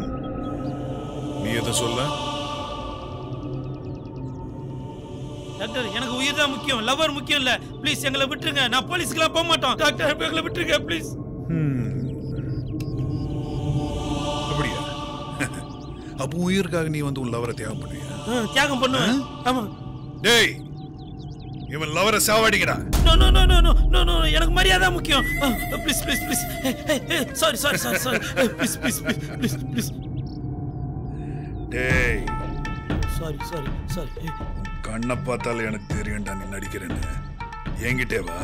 நீ எதை சொல்ல டாக்டர் எனக்கு உயிர் தான் முக்கியம் லவர் முக்கியம் இல்ல ப்ளீஸ் எங்களை விட்டுருங்க நான் போலீஸ்க்குலாம் போக மாட்டோம் டாக்டர் எங்களை விட்டுருங்க ப்ளீஸ் அப்படியா அப்போ உயிருக்காக நீ வந்து உன் லவரை தியாகம் பண்ணுவியா தியாகம் பண்ணுவேன் ஆமா டேய் இவன் லவரை சாவாடிக்கிறா no no no no no no no எனக்கு மரியாதை முக்கியம் please please please sorry sorry sorry sorry please please please please please டேய் சாரி சாரி சாரி கண்ணை பார்த்தாலே எனக்கு தெரியும்டா நீ நடிக்கிறேன்னு என்கிட்டே வா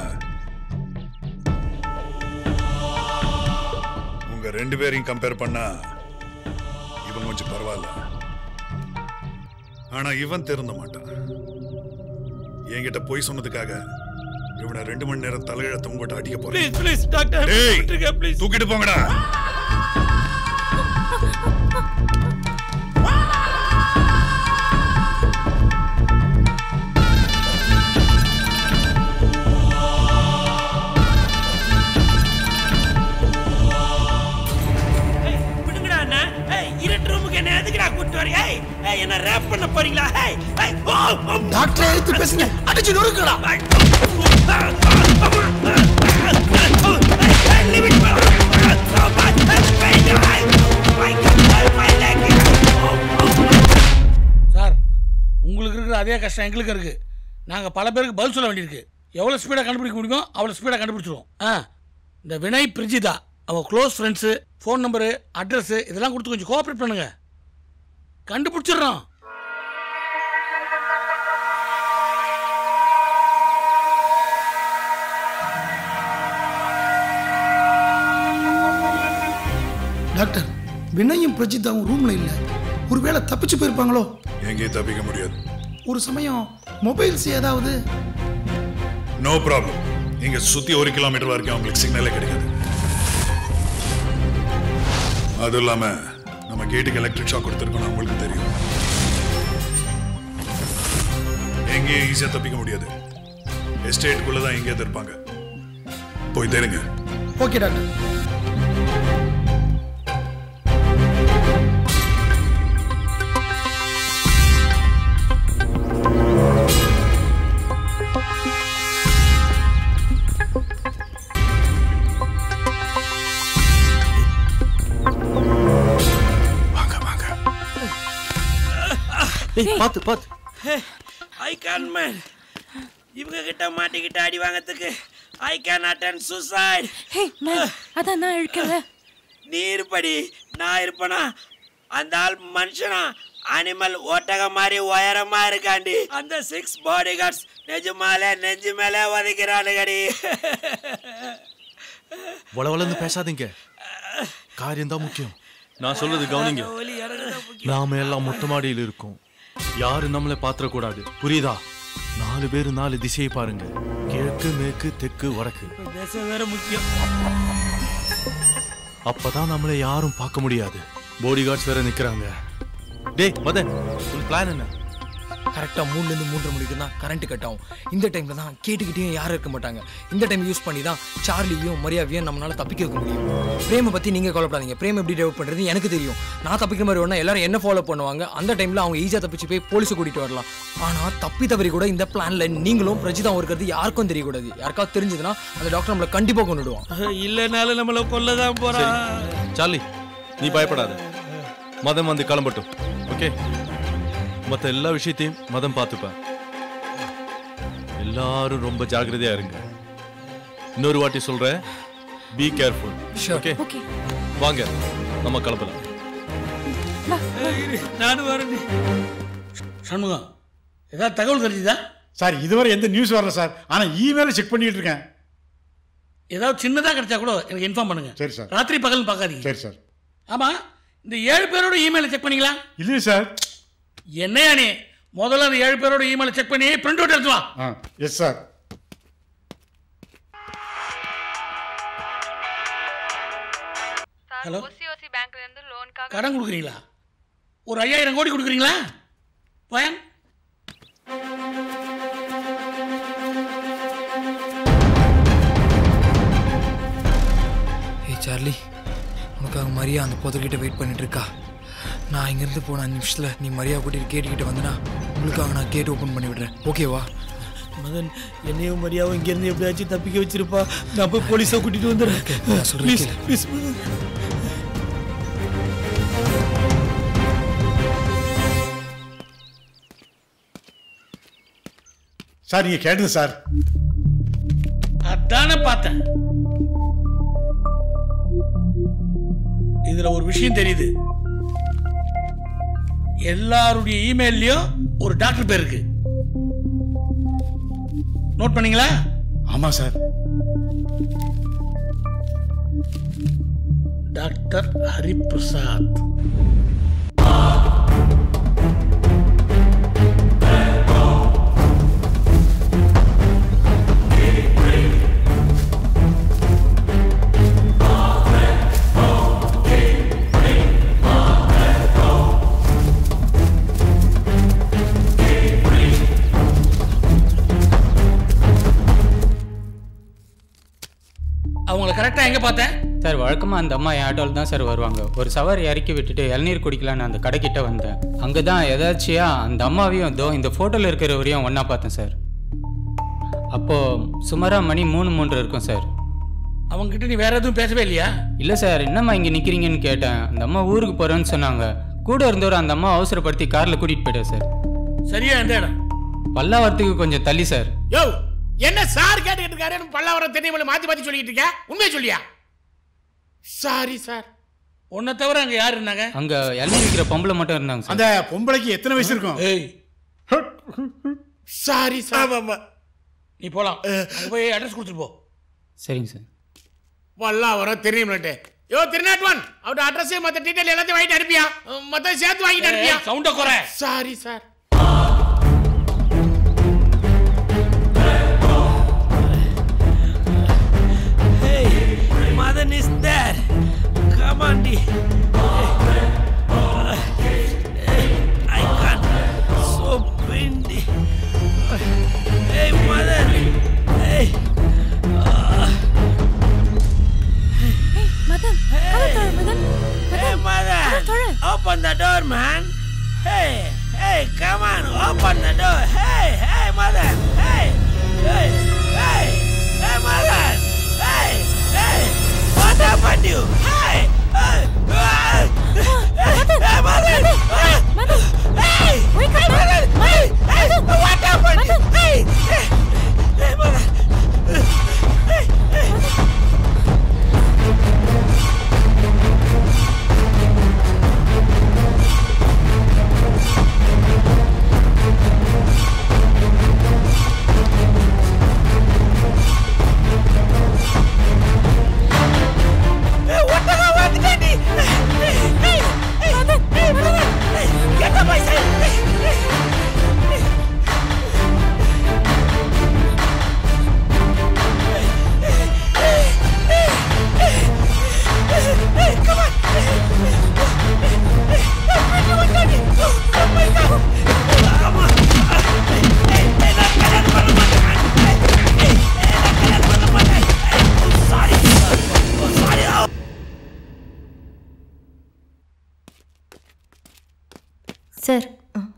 உங்க ரெண்டு பேரையும் கம்பேர் பண்ணா இவன் கொஞ்சம் பரவாயில்ல ஆனா இவன் திருந்த மாட்டான் என்கிட்ட போய் சொன்னதுக்காக இவனை ரெண்டு மணி நேரம் தலையிழத்த உங்ககிட்ட அடிக்க போறேன் ப்ளீஸ் ப்ளீஸ் டாக்டர் டேய், விட்டுருங்க ப்ளீஸ் தூக்கிட்டு போங்கடா விடுங்கடா அண்ணா ஏய் இருட்டு ரூமுக்கு என்ன எதுக்குடா கூட்டு வரீங்க ஏய் ஏய் என்ன ரேப் பண்ண போறீங்களா ஏய் ஏய் ஓ டாக்டரை எடுத்து பேசுங்க அடிச்சு நொறுக்கடா சார் உங்களுக்கு இருக்கிற அதே கஷ்டம் எங்களுக்கு இருக்கு நாங்கள் பல பேருக்கு பதில் சொல்ல வேண்டியிருக்கு எவ்வளோ ஸ்பீடாக கண்டுபிடிக்க முடியுமோ அவ்வளோ ஸ்பீடாக கண்டுபிடிச்சிருவோம் ஆ இந்த வினய் பிரிஜிதா அவ close friends phone number address இதெல்லாம் கொடுத்து கொஞ்சம் கோஆப்ரேட் பண்ணுங்க கண்டுபிடிச்சிடுறோம் டாக்டர் வினயும் பிரஜிதாவும் ரூம்ல இல்ல ஒருவேளை தப்பிச்சு போயிருப்பாங்களோ எங்கேயும் தப்பிக்க முடியாது ஒரு சமயம் மொபைல்ஸ் ஏதாவது நோ ப்ராப்ளம் இங்க சுத்தி ஒரு கிலோமீட்டர் வரைக்கும் அவங்களுக்கு சிக்னலே கிடைக்காது அதுவும் இல்லாம நம்ம கேட்டுக்கு எலக்ட்ரிக் ஷாக் கொடுத்துருக்கோம் அவங்களுக்கு தெரியும் எங்கேயும் ஈஸியா தப்பிக்க முடியாது எஸ்டேட்டுக்குள்ள தான் எங்கேயாவது இருப்பாங்க போய் தேடுங்க ஓகே டாக்டர் ஏய் பாத்து பாத்து ஐ கேன் மேன் இவங்க கிட்ட மாட்டிக்கிட்டு அடி வாங்கறதுக்கு I can attempt suicide hey ma'am அதான் நான் இழுக்கல நீ இருப்படி நான் இருப்பனா அந்த ஆள் மனுஷனா அனிமல் ஒட்டக மாதிரி உயரமா இருக்காண்டி அந்த சிக்ஸ் பாடி கார்ட்ஸ் நெஜமாலே நெஞ்சு மேலே உதைக்கிறானுங்கடி வளவளந்து பேசாதீங்க காரியம் தான் முக்கியம் நான் சொல்றது கவனிங்க ஒலி எனக்கு தான் முக்கியம். நாம எல்லாம் மொட்டை மாடியில் இருக்கோம் யாரும் நம்மளை பாத்திரக்கூடாது புரியுதா நாலு பேர் நாலு திசையை பாருங்க கிழக்கு மேற்கு தெற்கு வடக்கு திசை வேற முக்கியம் அப்பதான் நம்மளை யாரும் பார்க்க முடியாது பாடி கார்ட்ஸ் வேற நிக்கிறாங்க டேய் மதன் உன் பிளான் என்ன கரெக்டாக மூணுலேருந்து மூன்றரை மணிக்கு தான் கரண்ட் கட் ஆகும் இந்த டைமில் தான் கேட்டுக்கிட்டே யாரும் இருக்க மாட்டாங்க இந்த டைம் யூஸ் பண்ணி தான் சார்லியும் மரியாதையும் நம்மளால தப்பிக்க வைக்க முடியும் பிரேமை பற்றி நீங்கள் கவலைப்படாதீங்க பிரேம் எப்படி டெவலப் பண்ணுறது எனக்கு தெரியும் நான் தப்பிக்கிற மாதிரி வேணா எல்லாரும் என்ன ஃபாலோ பண்ணுவாங்க அந்த டைமில் அவங்க ஈஸியாக தப்பிச்சு போய் போலீஸை கூட்டிகிட்டு வரலாம் ஆனால் தப்பி தவறி கூட இந்த பிளானில் நீங்களும் பிரஜிதாவும் இருக்கிறது யாருக்கும் தெரியக்கூடாது யாருக்காவது தெரிஞ்சதுன்னா அந்த டாக்டர் நம்மளை கண்டிப்பாக கொண்டுடுவான் இல்லைனாலும் நம்மள கொல்லதான் போறான் சார்லி நீ பயப்படாத மதம் வந்து கிளம்பட்டும் ஓகே மற்ற எல்லா விஷயத்தையும் மதம் பார்த்துப்பேன் எல்லாரும் ரொம்ப ஜாக்கிரதையா இருங்க இன்னொரு வாட்டி சொல்றேன் பி கேர்ஃபுல் ஓகே ஓகே வாங்க நம்ம கிளம்பலாம் நானும் வரேன் சண்முகம் ஏதாவது தகவல் தெரிஞ்சுதா சார் இதுவரை எந்த நியூஸ் வரல சார் ஆனால் இமெயில செக் பண்ணிட்டு இருக்கேன் ஏதாவது சின்னதாக கிடைச்சா கூட எனக்கு இன்ஃபார்ம் பண்ணுங்க சரி சார் ராத்திரி பகல் பார்க்காதீங்க சரி சார் ஆமா இந்த ஏழு பேரோட இமெயிலை செக் பண்ணீங்களா இல்லையே சார் என்னையா நீ முதல்ல அந்த ஏழு பேரோட இமெயிலை செக் பண்ணி பிரிண்ட் அவுட் எடுத்து வா ஆ எஸ் சார் ஹலோ கடன் கொடுக்குறீங்களா ஒரு ஐயாயிரம் கோடி கொடுக்குறீங்களா பயன் ஏய் சார்லி உனக்காக மரியா அந்த புதர்கிட்ட வெயிட் பண்ணிட்டு இருக்கா நான் இங்கேருந்து போன அஞ்சு நிமிஷத்தில் நீ மரியா கூட்டிட்டு கேட்டுக்கிட்டு வந்தனா உங்களுக்காக நான் கேட் ஓப்பன் பண்ணி விடுறேன் ஓகேவா மதன் என்னையும் மரியாவும் இங்கேருந்து எப்படியாச்சும் தப்பிக்க வச்சிருப்பா நான் போய் போலீஸை கூட்டிட்டு வந்துடுறேன் நான் சொல்றேன் ப்ளீஸ் கேளு. ப்ளீஸ் மதன் சார் நீங்கள் கேட்டது சார் அதானே பார்த்தேன் இதுல ஒரு விஷயம் தெரியுது எல்லாருடைய இமெயிலையும் ஒரு டாக்டர் பேர் இருக்கு நோட் பண்ணீங்களா ஆமாம் சார் டாக்டர் ஹரிபிரசாத் அவங்கள கரெக்டா எங்க பார்த்தேன் சார் வழக்கமாக அந்த அம்மா என் ஆட்டோவில் தான் சார் வருவாங்க ஒரு சவாரி இறக்கி விட்டுட்டு இளநீர் குடிக்கலான்னு அந்த கடைக்கிட்ட வந்தேன் அங்கே தான் எதாச்சியா அந்த அம்மாவையும் இதோ இந்த ஃபோட்டோவில் இருக்கிறவரையும் ஒன்றா பார்த்தேன் சார் அப்போது சுமாராக மணி மூணு மூன்று இருக்கும் சார் அவங்க கிட்ட நீ வேற எதுவும் பேசவே இல்லையா இல்லை சார் என்னம்மா இங்கே நிற்கிறீங்கன்னு கேட்டேன் அந்த அம்மா ஊருக்கு போகிறேன்னு சொன்னாங்க கூட இருந்தவர் அந்த அம்மா அவசரப்படுத்தி காரில் கூட்டிகிட்டு போயிட்டார் சார் சரியா எந்த இடம் பல்லாவரத்துக்கு கொஞ்சம் தள்ளி சார் யோ என்ன சார் கேட்டுக்கிட்டு இருக்காரு பல்லாவரம் தென்னைமலை மாத்தி மாத்தி சொல்லிட்டு இருக்க உண்மையை சொல்லியா சாரி சார் உன்னை தவிர அங்க யார் இருந்தாங்க அங்கே இளநீர் விற்கிற பொம்பளை மட்டும் இருந்தாங்க சார் அந்த பொம்பளைக்கு எத்தனை வயசு இருக்கும் ஏய் சாரி சார் நீ போலாம் அங்க போய் அட்ரஸ் கொடுத்துட்டு போ சரிங்க சார் பல்லாவரம் தென்னைமலை யோ திருநாட்வான் அவரோட அட்ரஸ் மத்த டீடைல் எல்லாத்தையும் வாங்கிட்டு அனுப்பியா மத்த சேர்த்து வாங்கிட்டு அனுப்பியா சவுண்ட குறை sorry sir Hey, Madan is there. Come on, D. I can't. So windy. Hey, Madan. Hey. Madan கதவு தொழு, Madan Hey, Madan. Open the door, man. Hey, hey, come on. Open the door. Hey, hey, Madan. Hey, hey, hey, hey, Madan. Hey, hey. What happened to you? Hey, hey, hey, hey, Madan. Hey, hey, hey, Madan. Hey, hey, what happened to you? Hey, hey, hey, Madan. Hey, hey. Hey, what the hell happened to me? Hey, hey, hey, Madan. Hey, get up, I said. Hey, hey.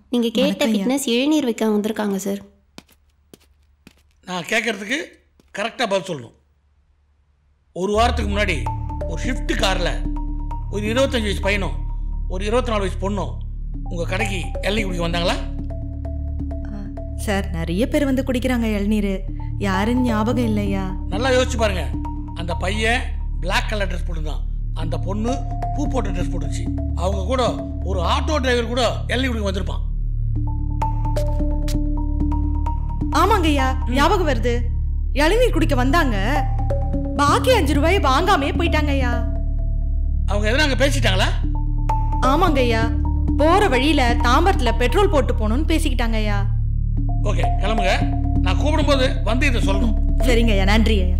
நீங்க கேட்ட வணக்கம் ஐயா. Fitness இளநீர் வைக்க வந்திருக்காங்க sir நான் கேட்கறதுக்கு கரெக்டாக பதில் சொல்லணும் ஒரு வாரத்துக்கு முன்னாடி ஒரு ஷிஃப்ட் காரில் ஒரு இருபத்தஞ்சு வயசு பையனும் ஒரு இருபத்தி நாலு வயசு பொண்ணும் உங்கள் கடைக்கு எல்லை குடிக்க வந்தாங்களா சார் நிறைய பேர் வந்து குடிக்கிறாங்க இளநீர் யாருன்னு ஞாபகம் இல்லையா நல்லா யோசிச்சு பாருங்க அந்த பையன் பிளாக் கலர் ட்ரெஸ் போட்டிருந்தான் அந்த பொண்ணு பூ போட்ட ட்ரெஸ் போட்டுருச்சு அவங்க கூட ஒரு ஆட்டோ டிரைவர் கூட எல்லை குடிக்க வந்திருப்பான் ஆமாங்க ஐயா ஞாபகம் வருது இளநீர் குடிக்க வந்தாங்க பாக்கி அஞ்சு ரூபாய் வாங்காமே போயிட்டாங்க ஐயா அவங்க எதனா அங்கே பேசிட்டாங்களா ஆமாங்க ஐயா போற வழியில தாம்பரத்துல பெட்ரோல் போட்டு போகணும்னு பேசிக்கிட்டாங்க ஐயா ஓகே கிளம்புங்க நான் கூப்பிடும்போது வந்து இதை சொல்லணும் சரிங்க ஐயா நன்றி ஐயா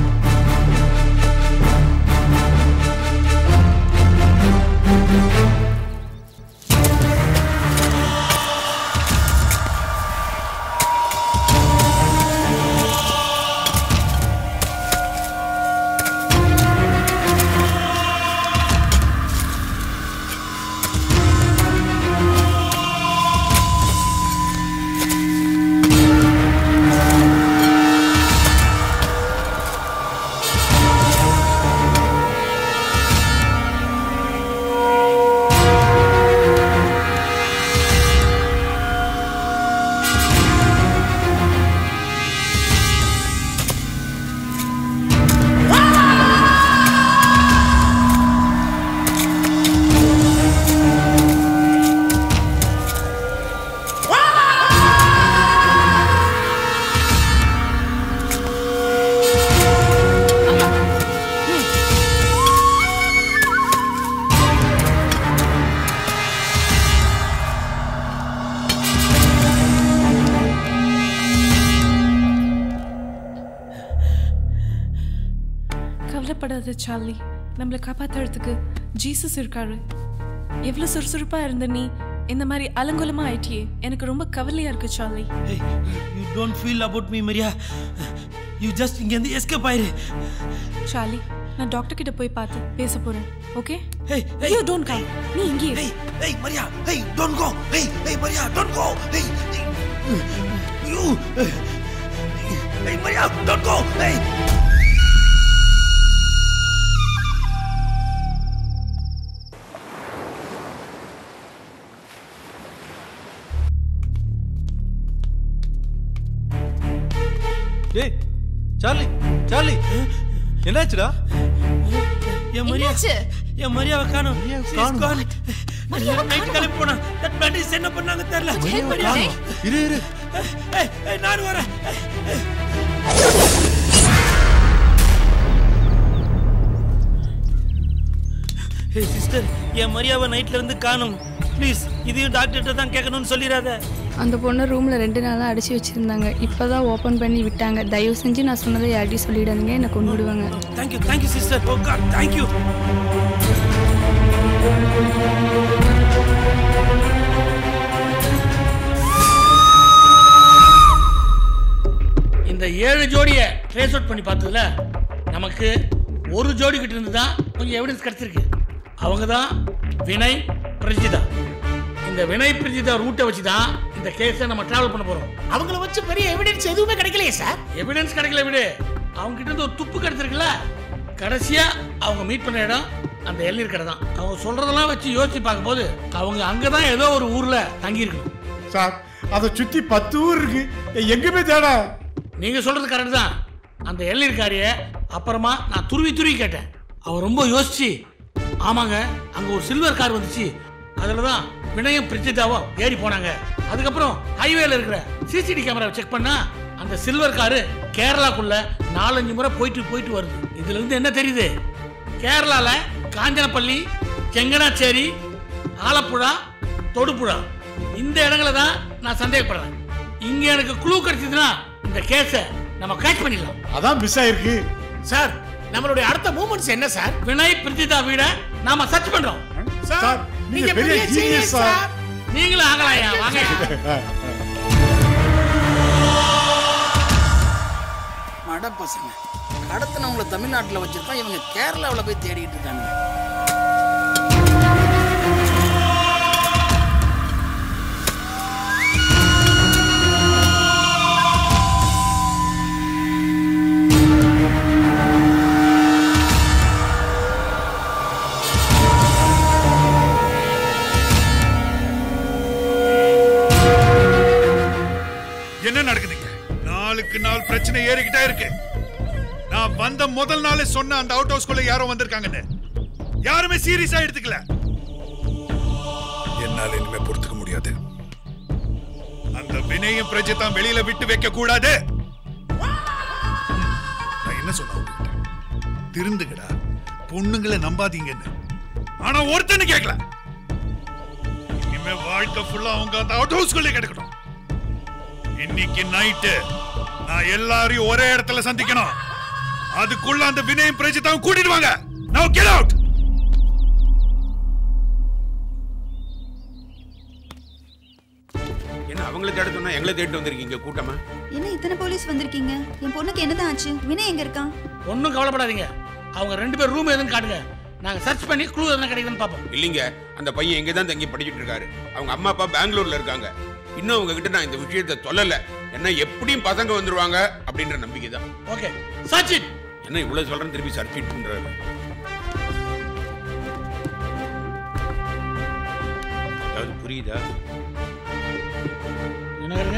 கவலைப்படாத சார்லி நம்மளை காப்பாத்துறதுக்கு ஜீசஸ் இருக்காரு எவ்வளோ சுறுசுறுப்பா இருந்த நீ இந்த மாதிரி அலங்கோலமா ஆயிட்டியே எனக்கு ரொம்ப கவலையா இருக்கு Charlie you don't feel about me Maria you just இங்கேருந்து எஸ்கேப் ஆயிரு சார்லி நான் டாக்டர் கிட்ட போய் பார்த்து பேச போறேன் okay Hey, hey. You don't come நீ இங்கே இரு. Hey, Maria, hey, don't go. Hey, hey, Maria, don't go. Hey, hey, you. Hey, Maria, don't go. Hey. டேய் சார்லி சார்லி என்னாச்சுடா என் மரியா என்னாச்சு? என் மரியாவை காணோம் காணோம். மரியாவை நைட் கிளம்பி போனா தட் பேண்டிஸ் என்ன பண்ணாங்க தெரியல மரியாவை காணோம். இரு இரு ஏய், ஏய், நானும் வரேன் ஏய், ஏய். ஏய் சிஸ்டர் என் மரியாவை நைட்ல இருந்து காணும் ப்ளீஸ் இதையும் டாக்டர்கிட்ட தான் கேட்கணும்னு சொல்லிடாத அந்த பொண்ணை ரூமில் ரெண்டு நாளாக அடைச்சி வச்சுருந்தாங்க இப்போ தான் ஓப்பன் பண்ணி விட்டாங்க தயவு செஞ்சு நான் சொன்னதை யார்ட்டையும் சொல்லிடாதீங்க என்னை கொண்டு விடுவாங்க thank you thank you sister oh god thank you இந்த ஏழு ஜோடியை ட்ரேஸ் அவுட் பண்ணி பார்த்ததுல நமக்கு ஒரு ஜோடி கிட்ட இருந்து தான் கொஞ்சம் எவிடன்ஸ் கிடைச்சிருக்கு அவங்க தான் வினய் பிரஜிதா இந்த வினய் பிரஜிதா ரூட்டை வச்சு தான் இந்த கேஸை நம்ம டிராவல் பண்ண போறோம் அவங்கள வச்சு பெரிய எவிடன்ஸ் எதுவுமே கிடைக்கலையே சார் எவிடன்ஸ் கிடைக்கல விடு அவங்க கிட்ட இருந்து ஒரு துப்பு கிடைச்சிருக்குல்ல கடைசியா அவங்க மீட் பண்ண இடம் அந்த எல்நீர் கடை தான் அவங்க சொல்றதெல்லாம் வச்சு யோசிச்சு பார்க்கும்போது அவங்க அங்கதான் ஏதோ ஒரு ஊர்ல தங்கி இருக்கணும் சார் அதை சுத்தி பத்து ஊர் இருக்கு எங்குமே தேட நீங்க சொல்றது கரெக்ட் தான் அந்த எல்நீர்காரிய அப்புறமா நான் துருவி துருவி கேட்டேன் அவன் ரொம்ப யோசிச்சு ஆமாங்க அங்க ஒரு சில்வர் கார் வந்துச்சு அதுல தான் வினயம் பிரச்சிதாவும் ஏறி போனாங்க அதுக்கப்புறம் ஹைவேல இருக்கிற சிசிடி கேமரா செக் பண்ணா அந்த சில்வர் காரு கேரளாக்குள்ள நாலஞ்சு முறை போயிட்டு போயிட்டு வருது இதுல இருந்து என்ன தெரியுது கேரளால காஞ்சனப்பள்ளி செங்கனாச்சேரி ஆலப்புழா தொடுபுழா இந்த இடங்களை தான் நான் சந்தேகப்படுறேன் இங்க எனக்கு க்ளூ கிடைச்சதுன்னா இந்த கேஸை நம்ம கேட்ச் பண்ணிடலாம் அதான் மிஸ் ஆயிருக்கு சார் நம்மளுடைய அடுத்த மூமெண்ட்ஸ் என்ன சார் வினய் பிரித்திதா வீட நாம சர்ச் பண்றோம் சார் நீங்க பெரிய ஜீனியஸ் சார் நீங்களும் ஆகலாயா வாங்க மட பசங்க கடத்தினவங்கள தமிழ்நாட்டில் வச்சிருக்கோம் இவங்க கேரளாவில் போய் தேடிட்டு இருக்காங்க என்ன நடக்குதுங்க நாளுக்கு நாள் பிரச்சனை ஏறிக்கிட்டே இருக்கு நான் வந்த முதல் நாளே சொன்ன அந்த அவுட் ஹவுஸ்குள்ள யாரோ வந்திருக்காங்கன்னு யாருமே சீரியஸா எடுத்துக்கல என்னால இனிமே பொறுத்துக்க முடியாது அந்த வினயம் பிரஜிதான் வெளியில விட்டு வைக்க கூடாது நான் என்ன சொன்ன உங்ககிட்ட? திருந்துங்கடா பொண்ணுங்களை நம்பாதீங்கன்னு ஆனா ஒருத்தன்னு கேட்கல இனிமே வாழ்க்கை ஃபுல்லா அவங்க அந்த அவுட் ஹவுஸ்குள்ளே கிடக்கட்டும் இன்னைக்கு நைட்டு நான் எல்லாரையும் ஒரே இடத்துல சந்திக்கணும் அதுக்குள்ள அந்த வினயம் பிரஜிதாவும் கூட்டிட்டு வாங்க நவ கெட் அவுட் என்ன அவங்கள தேட சொன்னா எங்களை தேடிட்டு வந்திருக்கீங்க கூட்டமா என்ன இத்தனை போலீஸ் வந்திருக்கீங்க என் பொண்ணுக்கு என்னதான் ஆச்சு வினய் எங்க இருக்கான் ஒன்றும் கவலைப்படாதீங்க அவங்க ரெண்டு பேர் ரூம் எதுன்னு காட்டுங்க நாங்க சர்ச் பண்ணி க்ளூ எதுனா கிடைக்குதுன்னு பார்ப்போம் இல்லைங்க அந்த பையன் எங்க தான் தங்கி படிச்சிட்டு இருக்காரு அவங்க அம்மா அப்பா பெங்களூர்ல இருக்காங்க இன்னும் அவங்க கிட்ட நான் இந்த விஷயத்தை சொல்லல என்ன எப்படியும் பசங்க வந்துருவாங்க அப்படின்ற நம்பிக்கை தான் ஓகே சச்சின் என்ன இவ்வளவு சொல்றேன் திருப்பி சர்ச்சிட் பண்றாரு அதாவது புரியுதா என்னங்க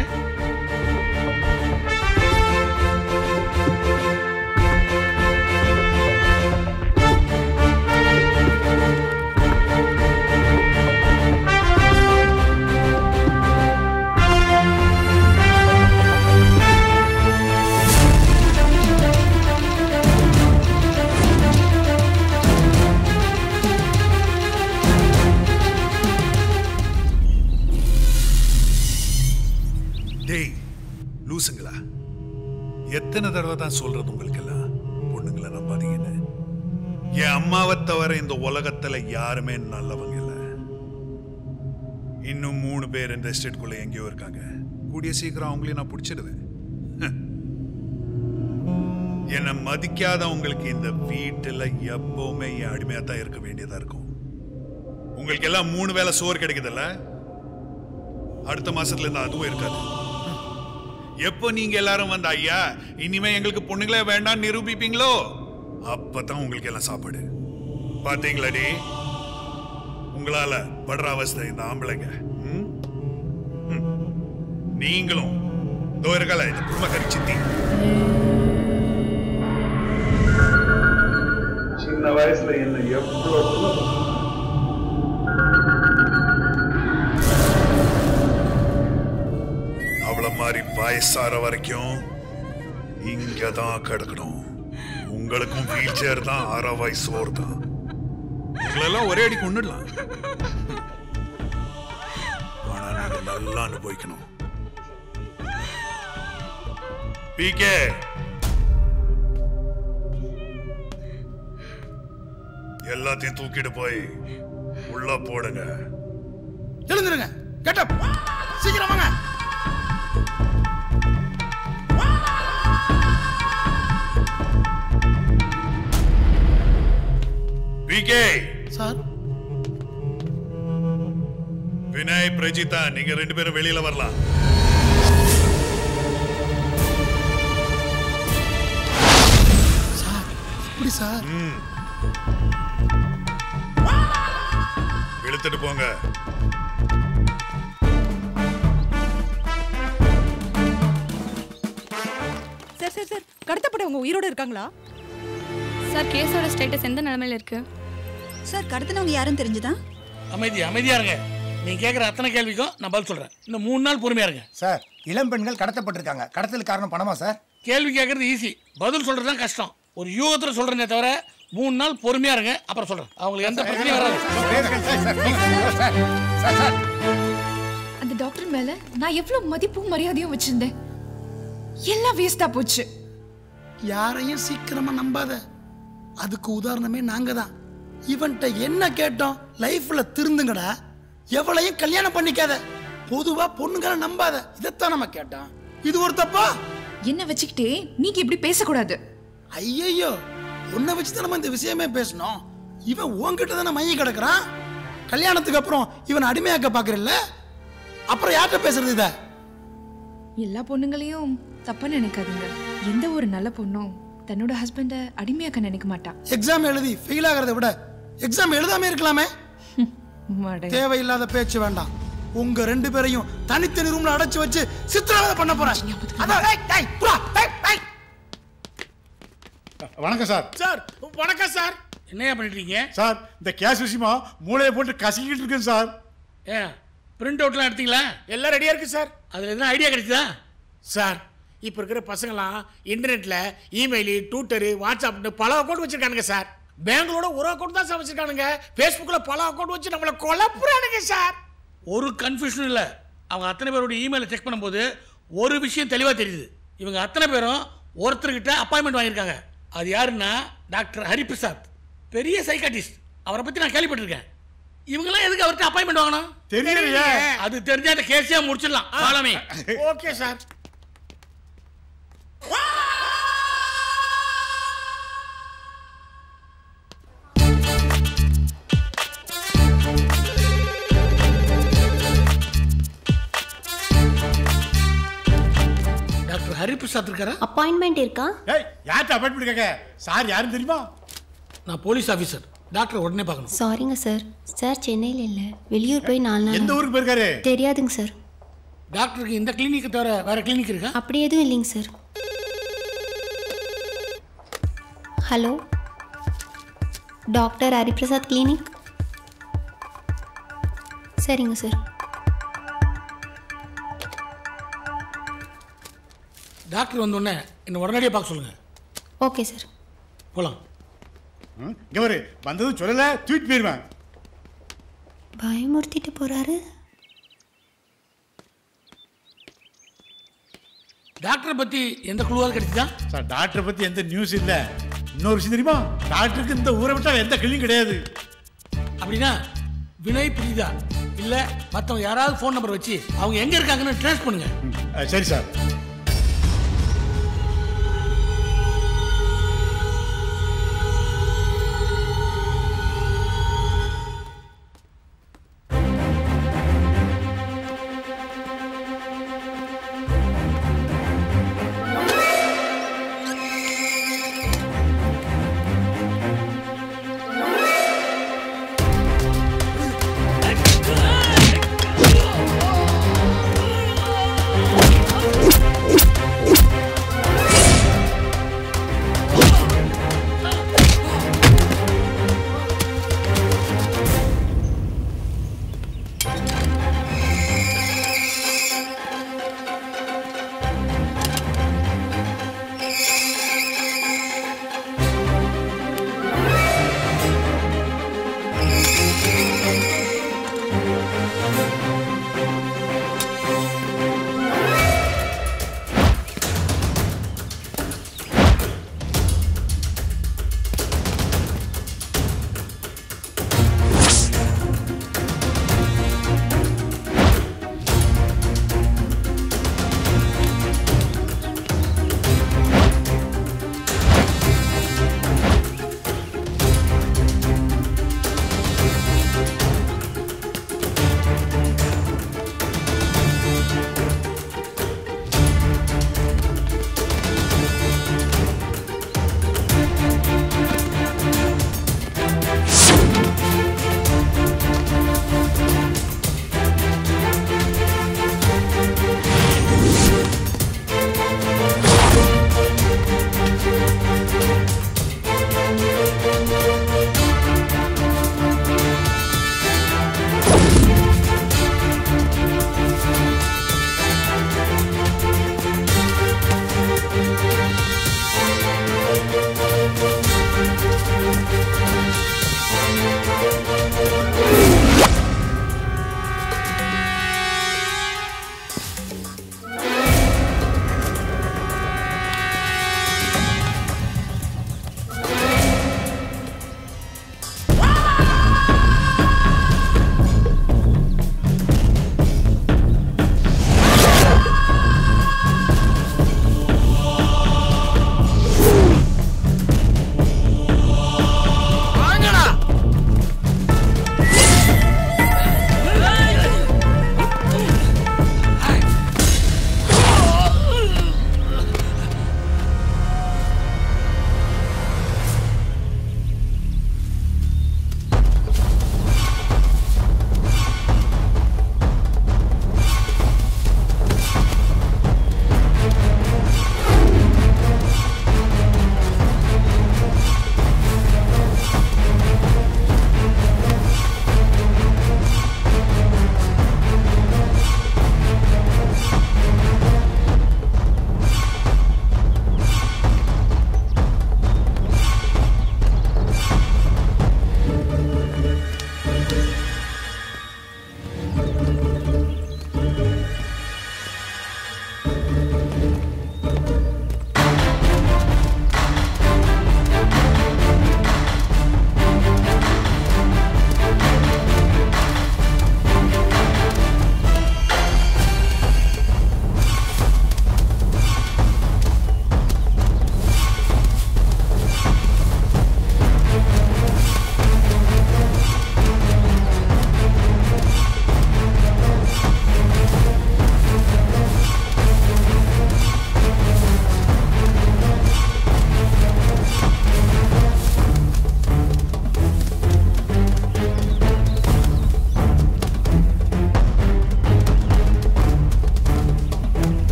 டேய் லூசுங்களா எத்தனை தடவை தான் சொல்றது உங்களுக்கெல்லாம் பொண்ணுங்களை நம்பாதீங்கன்னு என் அம்மாவை தவிர இந்த உலகத்துல யாருமே நல்லவங்க இல்ல இன்னும் மூணு பேர் இந்த எஸ்டேட்குள்ள எங்கேயோ இருக்காங்க கூடிய சீக்கிரம் அவங்களையும் நான் பிடிச்சிடுவேன் என்னை மதிக்காதவங்களுக்கு இந்த வீட்டுல எப்பவுமே என் அடிமையா தான் இருக்க வேண்டியதா இருக்கும் உங்களுக்கு எல்லாம் மூணு வேளை சோறு கிடைக்குதுல்ல அடுத்த மாசத்துல இருந்து அதுவும் இருக்காது எப்போ நீங்க எல்லாரும் வந்த ஐயா இனிமே எங்களுக்கு பொண்ணுங்களே வேண்டாம் நிரூபிப்பீங்களோ அப்பதான் உங்களுக்கு எல்லாம் சாப்பாடு பாத்தீங்களாடி உங்களால படுற அவஸ்தை இந்த ஆம்பளைங்க ம்? ம். நீங்களும் இதோ இருக்கல இந்த குடும்பக்காரி சித்தி சின்ன வயசுல என்ன எவ்வளவு அவள மாதிரி வயசார வரைக்கும் இங்க தான் கிடக்கணும் உங்களுக்கும் வீல் சேர் தான் அரை வயசு சோறு தான் உங்களெல்லாம் ஒரே அடி கொண்டுடலாம் ஆனா நீங்க நல்லா அனுபவிக்கணும் பிகே எல்லாத்தையும் தூக்கிட்டு போய் உள்ள போடுங்க எழுந்துருங்க கெட்டப் சீக்கிரம் வாங்க பிகே சார் வினய் பிரஜிதா நீங்க ரெண்டு பேரும் வெளியில வரலாம் இப்படி சார் ம். இழுத்துட்டு போங்க சார் சார் சார் கடத்தப்பட்டவங்க உயிரோட இருக்காங்களா சார் கேஸோட ஸ்டேட்டஸ் எந்த நிலமையில இருக்கு சார் கடத்தினவங்க யாரும் தெரிஞ்சுதா அமைதி அமைதியா இருங்க நீங்க கேட்குற அத்தனை கேள்விக்கும் நான் பதில் சொல்றேன் இன்னும் மூணு நாள் பொறுமையா இருங்க சார் இளம் பெண்கள் கடத்தப்பட்டிருக்காங்க கடத்தலுக்கு காரணம் பணமா சார் கேள்வி கேட்கறது ஈஸி பதில் சொல்றது தான் கஷ்டம் ஒரு யூகத்துல சொல்றேனே தவிர மூணு நாள் பொறுமையா இருங்க அப்புறம் சொல்றேன் அவங்களுக்கு எந்த பிரச்சனையும் வராது அந்த டாக்டர் மேல நான் எவ்வளவு மதிப்பும் மரியாதையும் வச்சிருந்தேன் எல்லாம் வேஸ்டா போச்சு யாரையும் சீக்கிரமா நம்பாத அதுக்கு உதாரணமே நாங்க தான் இவன்ட்ட என்ன கேட்டோம் லைஃப்ல திருந்துங்கடா எவளையும் கல்யாணம் பண்ணிக்காத பொதுவா பொண்ணுங்களை நம்பாத இதைத்தான் நம்ம கேட்டோம் இது ஒரு தப்பா என்ன வச்சுக்கிட்டே நீங்க இப்படி பேசக்கூடாது ஐயையோ உன்னை வச்சு தான் நம்ம இந்த விஷயமே பேசணும் இவன் உன்கிட்ட தானே மைய கிடக்குறான் கல்யாணத்துக்கு அப்புறம் இவன் அடிமையாக்க பாக்குறல்ல அப்புறம் யார்கிட்ட பேசுறது இத எல்லா பொண்ணுங்களையும் தப்பா நினைக்காதீங்க எந்த ஒரு நல்ல பொண்ணும் தன்னோட ஹஸ்பண்ட அடிமையாக்க நினைக்க மாட்டா எக்ஸாம் எழுதி ஃபெயில் ஆகிறத விட எக்ஸாம் எழுதாம இருக்கலாமே மடை. தேவையில்லாத பேச்சு வேண்டாம் உங்க ரெண்டு பேரையும் தனித்தனி ரூம்ல அடைச்சு வச்சு சித்திரவதை பண்ண போறேன் அதான் ஏய், ஏய், புறா, ஏய், ஏய். வணக்கம் சார் சார் வணக்கம் சார் என்னையா பண்ணிட்டு இருக்கீங்க சார் இந்த கேஸ் விஷயமா மூளையை போட்டு கசக்கிட்டு இருக்கேன் சார் ஏன் பிரிண்ட் அவுட்லாம் எடுத்தீங்களா எல்லாம் ரெடியா இருக்கு சார் அதில் எதுனா ஐடியா கிடைச்சதா சார் இப்போ இருக்கிற பசங்களாம் இன்டர்நெட்ல இமெயில் ட்விட்டரு வாட்ஸ்அப்னு பல அக்கௌண்ட் வச்சிருக்கானுங்க சார் பேங்களோட ஒரு அக்கௌண்ட் தான் சார் வச்சிருக்கானுங்க ஃபேஸ்புக்கில் பல அக்கௌண்ட் வச்சு நம்மளை குழப்புறானுங்க சார் ஒரு கன்ஃபியூஷனும் இல்லை அவங்க அத்தனை பேரோட இமெயிலை செக் பண்ணும்போது ஒரு விஷயம் தெளிவாக தெரியுது இவங்க அத்தனை பேரும் ஒருத்தர்கிட்ட அப்பாயின்மெண்ட் வாங்கியிருக்காங்க அது யாருன்னா டாக்டர் ஹரிபிரசாத் பெரிய சைக்காட்டிஸ்ட் அவரை பற்றி நான் கேள்விப்பட்டிருக்கேன் இவங்கெல்லாம் எதுக்கு அவர்கிட்ட அப்பாயின்மெண்ட் வாங்கணும் தெரியலையே. அது தெரிஞ்சா அந்த கேஸே முடிச்சிடலாம் பாலமே ஓகே சார் டாக்டர் ஹரிபிரசாத் இருக்காரா அப்பாயின்மெண்ட் இருக்கா ஏய் யார்கிட்ட அப்பாயின்மெண்ட் கேட்க சார் யாருன்னு தெரியுமா நான் போலீஸ் ஆஃபீஸர் டாக்டர் உடனே பார்க்கணும் சாரிங்க சார் சார் சென்னையில் இல்லை வெளியூர் போய் நாலு நாள் எந்த ஊருக்கு போயிருக்காரு தெரியாதுங்க சார் டாக்டருக்கு இந்த கிளினிக்கு தவிர வேற கிளினிக் இருக்கா அப்படி எதுவும் இல்லைங்க sir hello doctor Hariprasad clinic சரிங்க சார் டாக்டர் வந்தோடனே என்னை உடனடியாக பார்க்க சொல்லுங்கள் ஓகே சார் போகலாம் இங்க ஒரு வந்ததும் சொல்லல தூக்கிட்டு போயிருவேன் பயமுறுத்திட்டு போறாரு டாக்டரை பற்றி எந்த குழுவாவது கிடைச்சதா சார் டாக்டரை பத்தி எந்த நியூஸ் இல்ல இன்னொரு விஷயம் தெரியுமா டாக்டருக்கு இந்த ஊரை விட்டா எந்த கிளியும் கிடையாது அப்படின்னா வினய் பிரிதா இல்லை மற்றவங்க யாராவது ஃபோன் நம்பர் வச்சு அவங்க எங்கே இருக்காங்கன்னு ட்ரேஸ் பண்ணுங்க அஹ், சரி சார் ஆ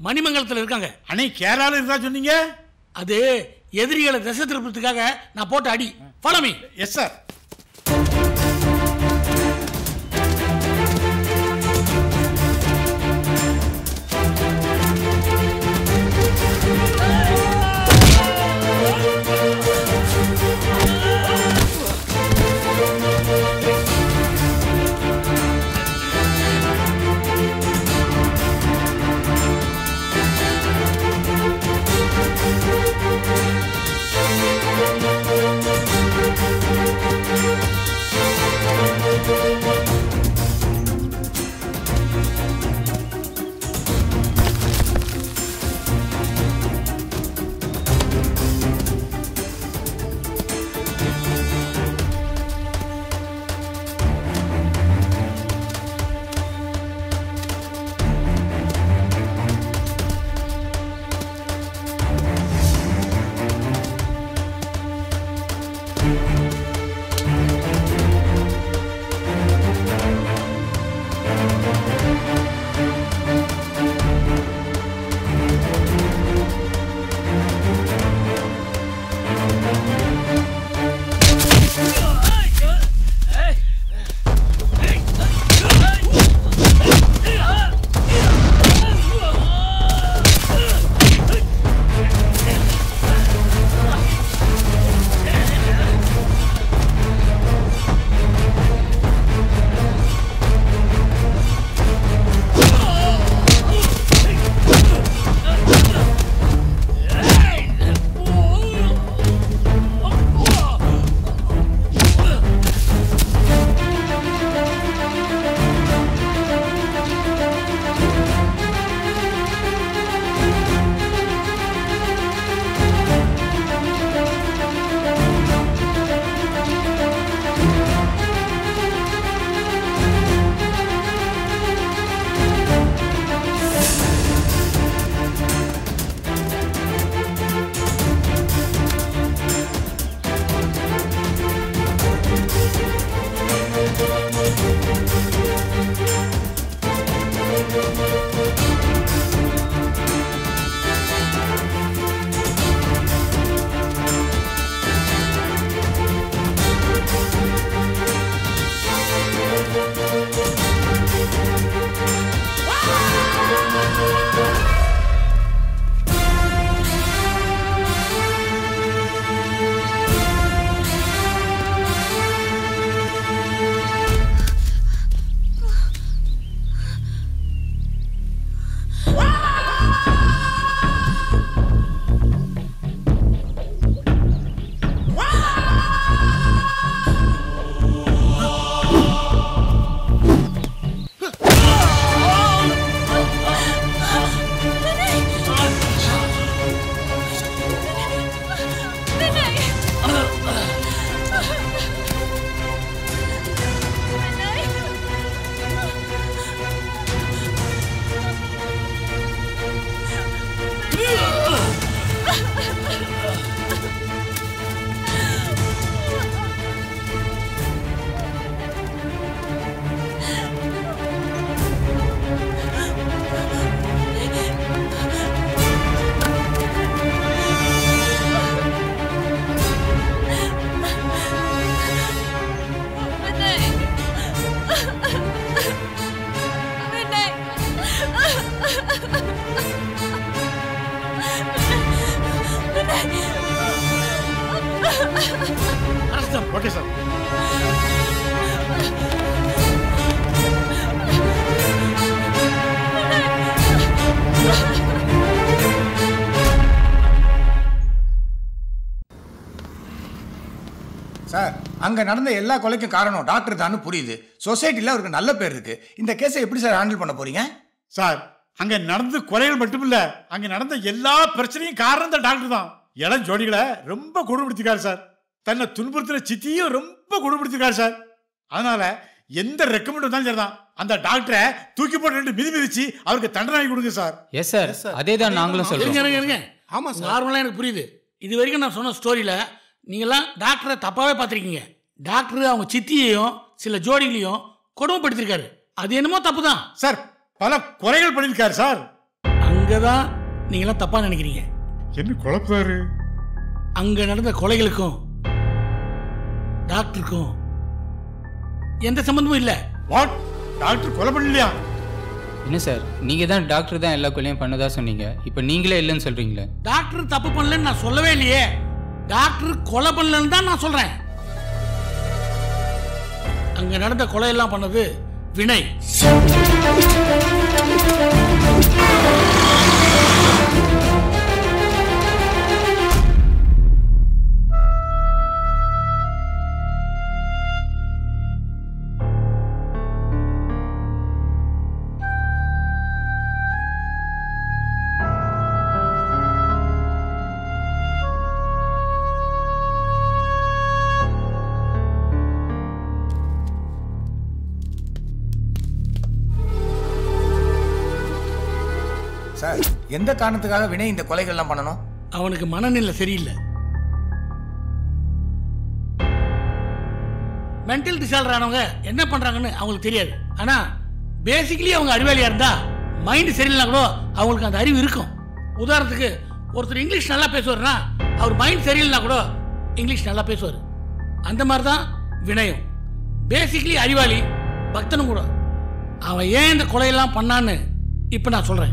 மணிமங்கலத்தில் இருக்காங்க அன்னை கேரளால இருந்தா சொன்னீங்க அது எதிரிகளை திசை திருப்பத்துக்காக நான் போட்ட அடி follow me yes sir okay sir sir அங்க நடந்த எல்லா கொலைக்கும் காரணம் டாக்டர் தான் புரியுது சொசைட்டில அவருக்கு நல்ல பேர் இருக்கு இந்த கேஸை எப்படி சார் ஹேண்டில் பண்ண போறீங்க சார் அங்க நடந்த கொலைகள் மட்டும் இல்ல அங்க நடந்த எல்லா பிரச்சனையும் காரணம் இந்த டாக்டர் தான் இளம் ஜோடிகளை ரொம்ப கொடுப்படுத்திருக்காரு சார் தன்னை துன்புறுத்துற சித்தியும் ரொம்ப கொடுப்படுத்திருக்காரு சார் அதனால எந்த ரெக்கமெண்ட் வந்தாலும் சரிதான் அந்த டாக்டரை தூக்கி போட்டு ரெண்டு மிதி மிதிச்சு அவருக்கு தண்டனை வாங்கி கொடுங்க சார் எஸ் சார் அதே தான் நாங்களும் இருங்க சொல்றோம் இருங்க இருங்க ஆமா சார் நார்மலாக எனக்கு புரியுது இது வரைக்கும் நான் சொன்ன ஸ்டோரியில் நீங்களாம் டாக்டரை தப்பாகவே பார்த்துருக்கீங்க டாக்டர் அவங்க சித்தியையும் சில ஜோடிகளையும் கொடுமைப்படுத்திருக்காரு அது என்னமோ தப்பு தான் சார் பல கொலைகள் பண்ணியிருக்காரு சார் அங்கதான் நீங்களாம் தப்பா நினைக்கிறீங்க என்ன குழப்பாரு அங்க நடந்த கொலைகளுக்கும் டாக்டருக்கும் எந்த சம்பந்தமும் இல்ல வாட் டாக்டர் கொலை பண்ணலையா என்ன சார் நீங்கள் தான் டாக்டர் தான் எல்லா கொலையும் பண்ணதா சொன்னீங்க இப்போ நீங்களே இல்லைன்னு சொல்கிறீங்களே டாக்டர் தப்பு பண்ணலன்னு நான் சொல்லவே இல்லையே டாக்டர் கொலை பண்ணலன்னு தான் நான் சொல்றேன் அங்க நடந்த கொலையெல்லாம் பண்ணது வினய் சார் எந்த காரணத்துக்காக வினய் இந்த கொலைகள்லாம் பண்ணணும் அவனுக்கு மனநிலை சரியில்லை மென்டல் டிசார்டர் ஆனவங்க என்ன பண்றாங்கன்னு அவங்களுக்கு தெரியாது ஆனா பேசிக்கலி அவங்க அறிவாளியா இருந்தா மைண்ட் சரியில்லைனா கூட அவங்களுக்கு அந்த அறிவு இருக்கும் உதாரணத்துக்கு ஒருத்தர் இங்கிலீஷ் நல்லா பேசுவார்னா அவர் மைண்ட் சரியில்லைனா கூட இங்கிலீஷ் நல்லா பேசுவார் அந்த மாதிரி தான் வினயம் பேசிக்கலி அறிவாளி பக்தனும் கூட அவன் ஏன் இந்த கொலையெல்லாம் பண்ணான்னு இப்போ நான் சொல்றேன்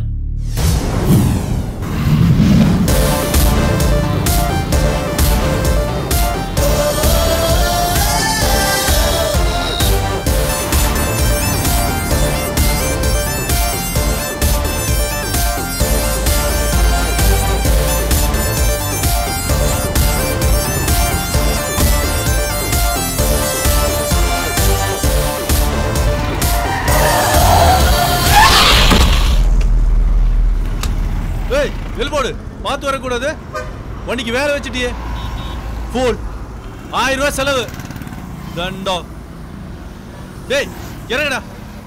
ஏய் எல்போடு பார்த்து வரக்கூடாது வண்டிக்கு வேலை வச்சுட்டியே ஃபோல் ஆயிரம் ரூபாய் செலவு தண்டம் டேய் இறங்கடா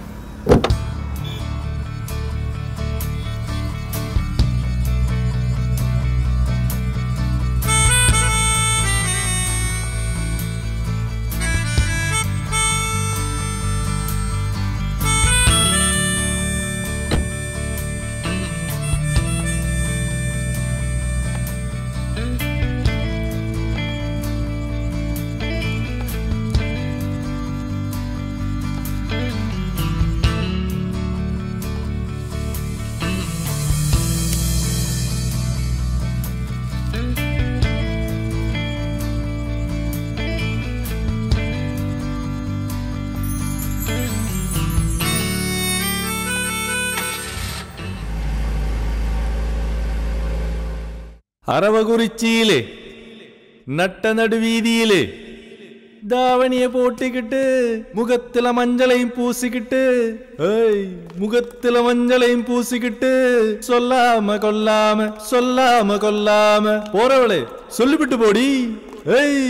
அரவகுறிச்சியிலே நட்ட நடுவீதியிலே தாவணிய போட்டுக்கிட்டு முகத்துல மஞ்சளையும் பூசிக்கிட்டு ஏய் முகத்துல மஞ்சளையும் பூசிக்கிட்டு சொல்லாம கொல்லாம சொல்லாம கொல்லாம போறவளே சொல்லிவிட்டு போடி ஏய்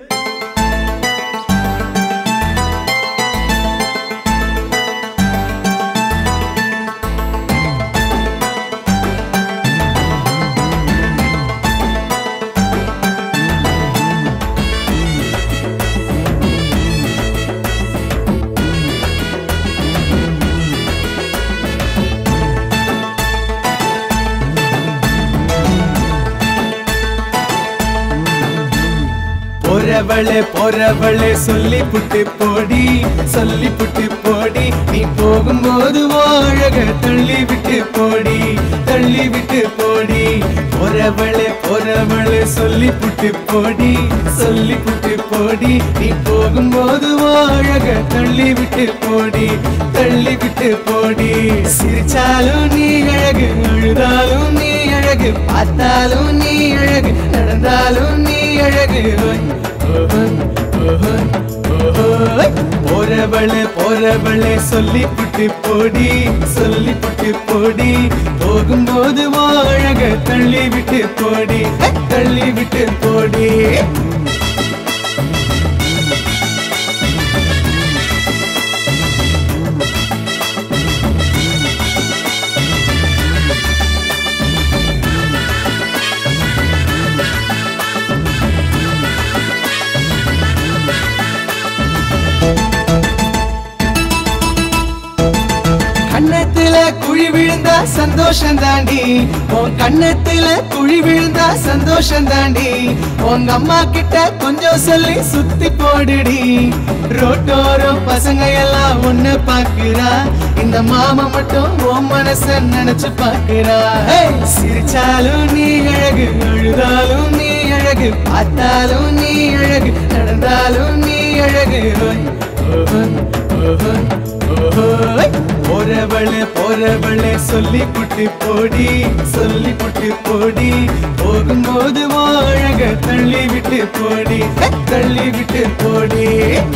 போறவளே போறவளே சொல்லி புட்டு போடி சொல்லி புட்டு போடி நீ போகும்போது அழக தள்ளி விட்டு போடி தள்ளி விட்டு போடி போறவளே போறவளே சொல்லி புட்டு போடி சொல்லி புட்டு போடி நீ போகும்போது அழக தள்ளி விட்டு போடி தள்ளி விட்டு போடி சிரிச்சாலும் நீ அழகு அழுதாலும் நீ அழகு பார்த்தாலும் நீ அழகு நடந்தாலும் நீ அழகு ஓய், ஓஹோய், ஓஹோய், ஓஹோய். போறவளே போறவளே சொல்லி புட்டு போடி சொல்லி புட்டு போடி போகும்போது அழக தள்ளி விட்டு போடி தள்ளி விட்டு போடி கண்ணத்துல குழி விழுந்தா சந்தோஷம் தாண்டி உன் கண்ணத்துல குழி விழுந்தா சந்தோஷம் தாண்டி உங்க அம்மா கிட்ட கொஞ்சம் சொல்லி சுத்தி போடுடி ரோட்டோரம் பசங்க எல்லாம் ஒண்ணு பாக்குறா இந்த மாமா மட்டும் உன் மனச நினைச்சு பாக்குறா ஹேய்! சிரிச்சாலும் நீ அழகு அழுதாலும் நீ அழகு பார்த்தாலும் நீ அழகு நடந்தாலும் நீ அழகு ஓய், ஓஹோய், ஓஹோய், ஓஹோய். போறவளே போறவளே சொல்லி புட்டு போடி சொல்லி புட்டு போடி போகும்போது உன் அழக தள்ளி விட்டு போடி தள்ளி விட்டு போடி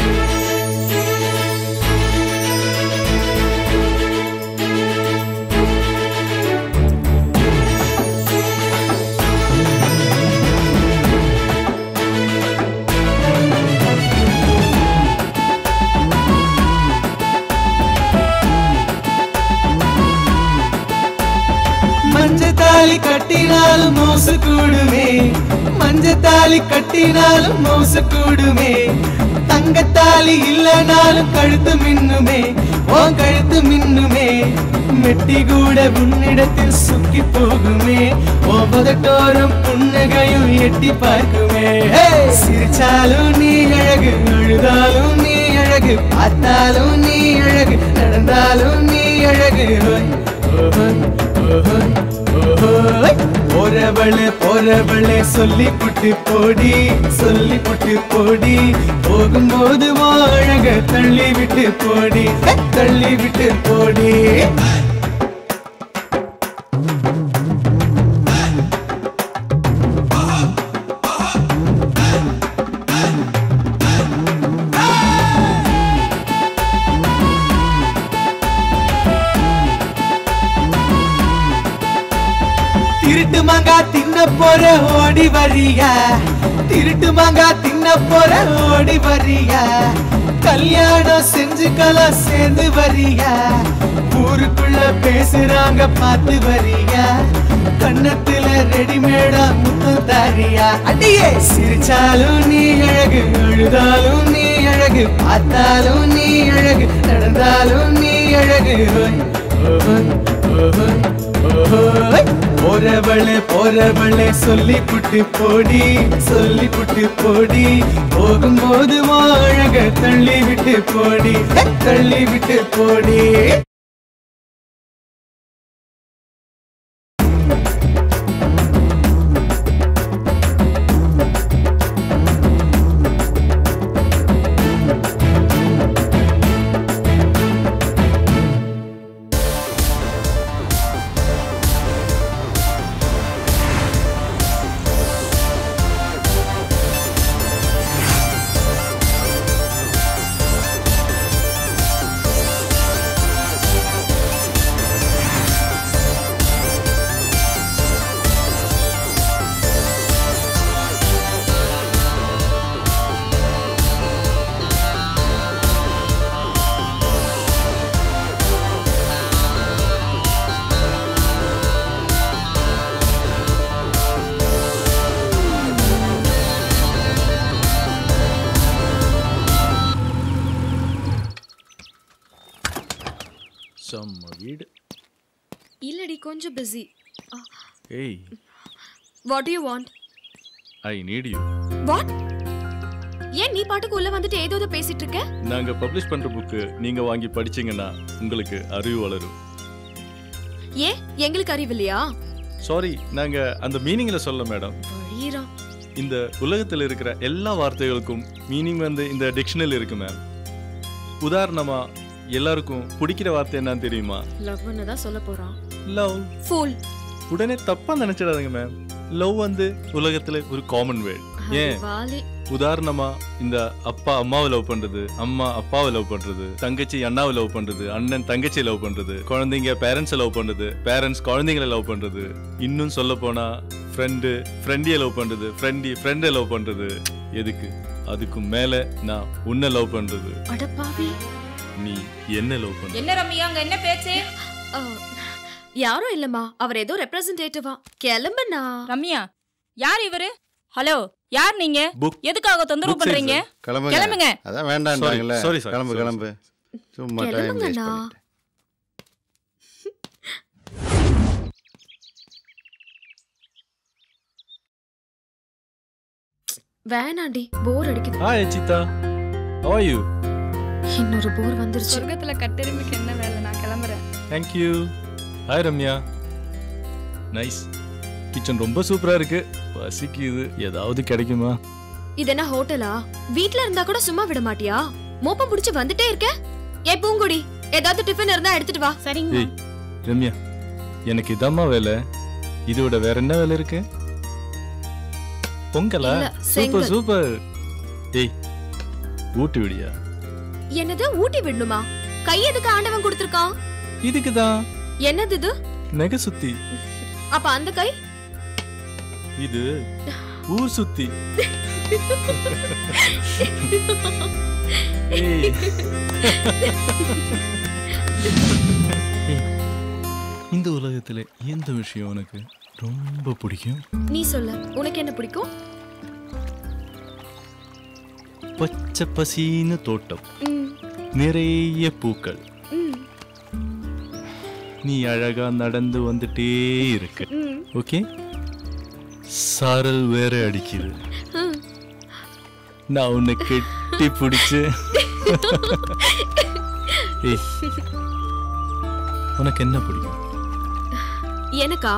மஞ்ச தாலி கட்டினாலும் மோசு கூடுமே மஞ்ச தாலி கட்டினாலும் மோசு கூடுமே தங்கத்தாலி இல்லனாலும் கழுத்து மின்னுமே உன் கழுத்து மின்னுமே மெட்டி கூட உன்னிடத்தில் சுக்கி போகுமே உன் பதட்டோரம் புன்னகையும் எட்டி பார்க்குமே ஹே! சிரிச்சாலும் நீ அழகு அழுதாலும் நீ அழகு பார்த்தாலும் நீ அழகு நடந்தாலும் நீ அழகு ஓய், ஓஹோய், ஓஹோய், ஓஹோய். போறவளே போறவளே சொல்லி புட்டு போடி சொல்லி புட்டு போடி போகும்போது உன் அழக தள்ளி விட்டு போடி தள்ளி விட்டு போடி திருட்டு மாங்கா தின்ன போற ஓடி வரியா திருட்டு மாங்கா தின்ன போற ஓடி வரியா கல்யாணம் செஞ்சுக்கலாம் சேர்ந்து வரியா ஊருக்குள்ள பேசுறாங்க பார்த்து வரியா கண்ணத்துல ரெடிமேடா முத்தம் தாரியா அடியே சிரிச்சாலும் நீ அழகு அழுதாலும் நீ அழகு பார்த்தாலும் நீ அழகு நடந்தாலும் நீ அழகு ஓய், ஓஹோய், ஓஹோய், ஓஹோய். போறவளே போறவளே சொல்லி புட்டு போடி சொல்லி புட்டு போடி போகும்போது உன் அழக தள்ளி விட்டு போடி தள்ளி விட்டு போடி செம்ம வீடு இல்லடி கொஞ்சம் பிஸி ஏய் what you want I need you what ஏன் நீ பாட்டுக்கு உள்ள வந்துட்டு ஏதோ ஏதோ பேசிட்டு இருக்க நாங்க பப்ளிஷ் பண்ற புக்கு நீங்க வாங்கி படிச்சீங்கன்னா உங்களுக்கு அறிவு வளரும் ஏன் எங்களுக்கு அறிவில்லையா சாரி நாங்க அந்த மீனிங்ல சொல்ல மேடம் வழியறா இந்த உலகத்தில் இருக்கிற எல்லா வார்த்தைகளுக்கும் மீனிங் வந்து இந்த டிக்ஷனரி இருக்கு மேம் உதாரணமா எல்லாருக்கும் பிடிக்கிற வார்த்தை என்னன்னு தெரியுமா லவ்னு தான் சொல்ல போறான் லவ் ஃபூல் உடனே தப்பா நினைச்சிடாதீங்க மேம் லவ் வந்து உலகத்துல ஒரு காமன் வேர்ட் ஏன் வாலி உதாரணமா இந்த அப்பா அம்மாவை லவ் பண்றது அம்மா அப்பாவை லவ் பண்றது தங்கச்சி அண்ணாவை லவ் பண்றது அண்ணன் தங்கச்சியை லவ் பண்றது குழந்தைங்க பேரண்ட்ஸை லவ் பண்றது பேரண்ட்ஸ் குழந்தைங்களை லவ் பண்றது இன்னும் சொல்ல போனா ஃப்ரெண்டு ஃப்ரெண்டியை லவ் பண்றது ஃப்ரெண்டி ஃப்ரெண்டை லவ் பண்றது எதுக்கு அதுக்கு மேல நான் உன்னை லவ் பண்றது அடப்பாவி நீ என்ன லவ் பண்ற என்ன ரம்யா அங்க என்ன பேச்சு யாரும் இல்லம்மா அவர் ஏதோ ரெப்ரசன்டேட்டிவா கிளம்புண்ணா ரம்யா யார் இவரு ஹலோ யார் நீங்க Book. எதுக்காக தொந்தரவு Book sales, பண்றீங்க sir. கிளம்புங்க கிளம்புங்க அதான் வேண்டான்றாங்கல்ல Sorry, sorry, sir. கிளம்பு Sorry, கிளம்பு சும்மா டைம் வேஸ்ட் கிளம்புங்கண்ணா பண்ணிட்டு வேணாண்டி போர் அடிக்குது hi Achitha how are you இன்னொரு போர் வந்துருச்சு சொர்க்கத்துல கட்டெருமைக்கு என்ன வேலை நான் கிளம்புறேன் thank you hi Ramya nice kitchen ரொம்ப சூப்பரா இருக்கு பசிக்குது ஏதாவது கிடைக்குமா இது என்ன ஹோட்டலா வீட்ல இருந்தா கூட சும்மா விட மாட்டியா மோப்பம் புடிச்சு வந்துட்டே இருக்க ஏ பூங்குடி ஏதாவது டிஃபன் இருந்தா எடுத்துட்டு வா ஏய் ரம்யா எனக்கு இதாம்மா வேலை இதோட வேற என்ன வேலை இருக்கு பொங்கலா இல்ல, சூப்பர் செங்கல். சூப்பர் ஏய் ஊட்டி விடியா என்னது ஊட்டி விடணுமா கை எதுக்கு ஆண்டவன் கொடுத்திருக்கான் இதுக்கு தான் என்னது இது நெக சுத்தி அப்ப அந்த கை இது ஊர் சுத்தி ஏய். ஏய், இந்த உலகத்துல எந்த விஷயம் உனக்கு ரொம்ப பிடிக்கும் நீ சொல்லு உனக்கு என்ன பிடிக்கும் பச்சை பசின்னு தோட்டம் ம், நிறைய பூக்கள் ம், நீ அழகா நடந்து வந்துட்டே இருக்கு ம், ஓகே சாரல் வேற அடிக்குது ம். நான் உன்னை கெட்டி பிடிச்சு ஏய் உனக்கு என்ன பிடிக்கும் எனக்கா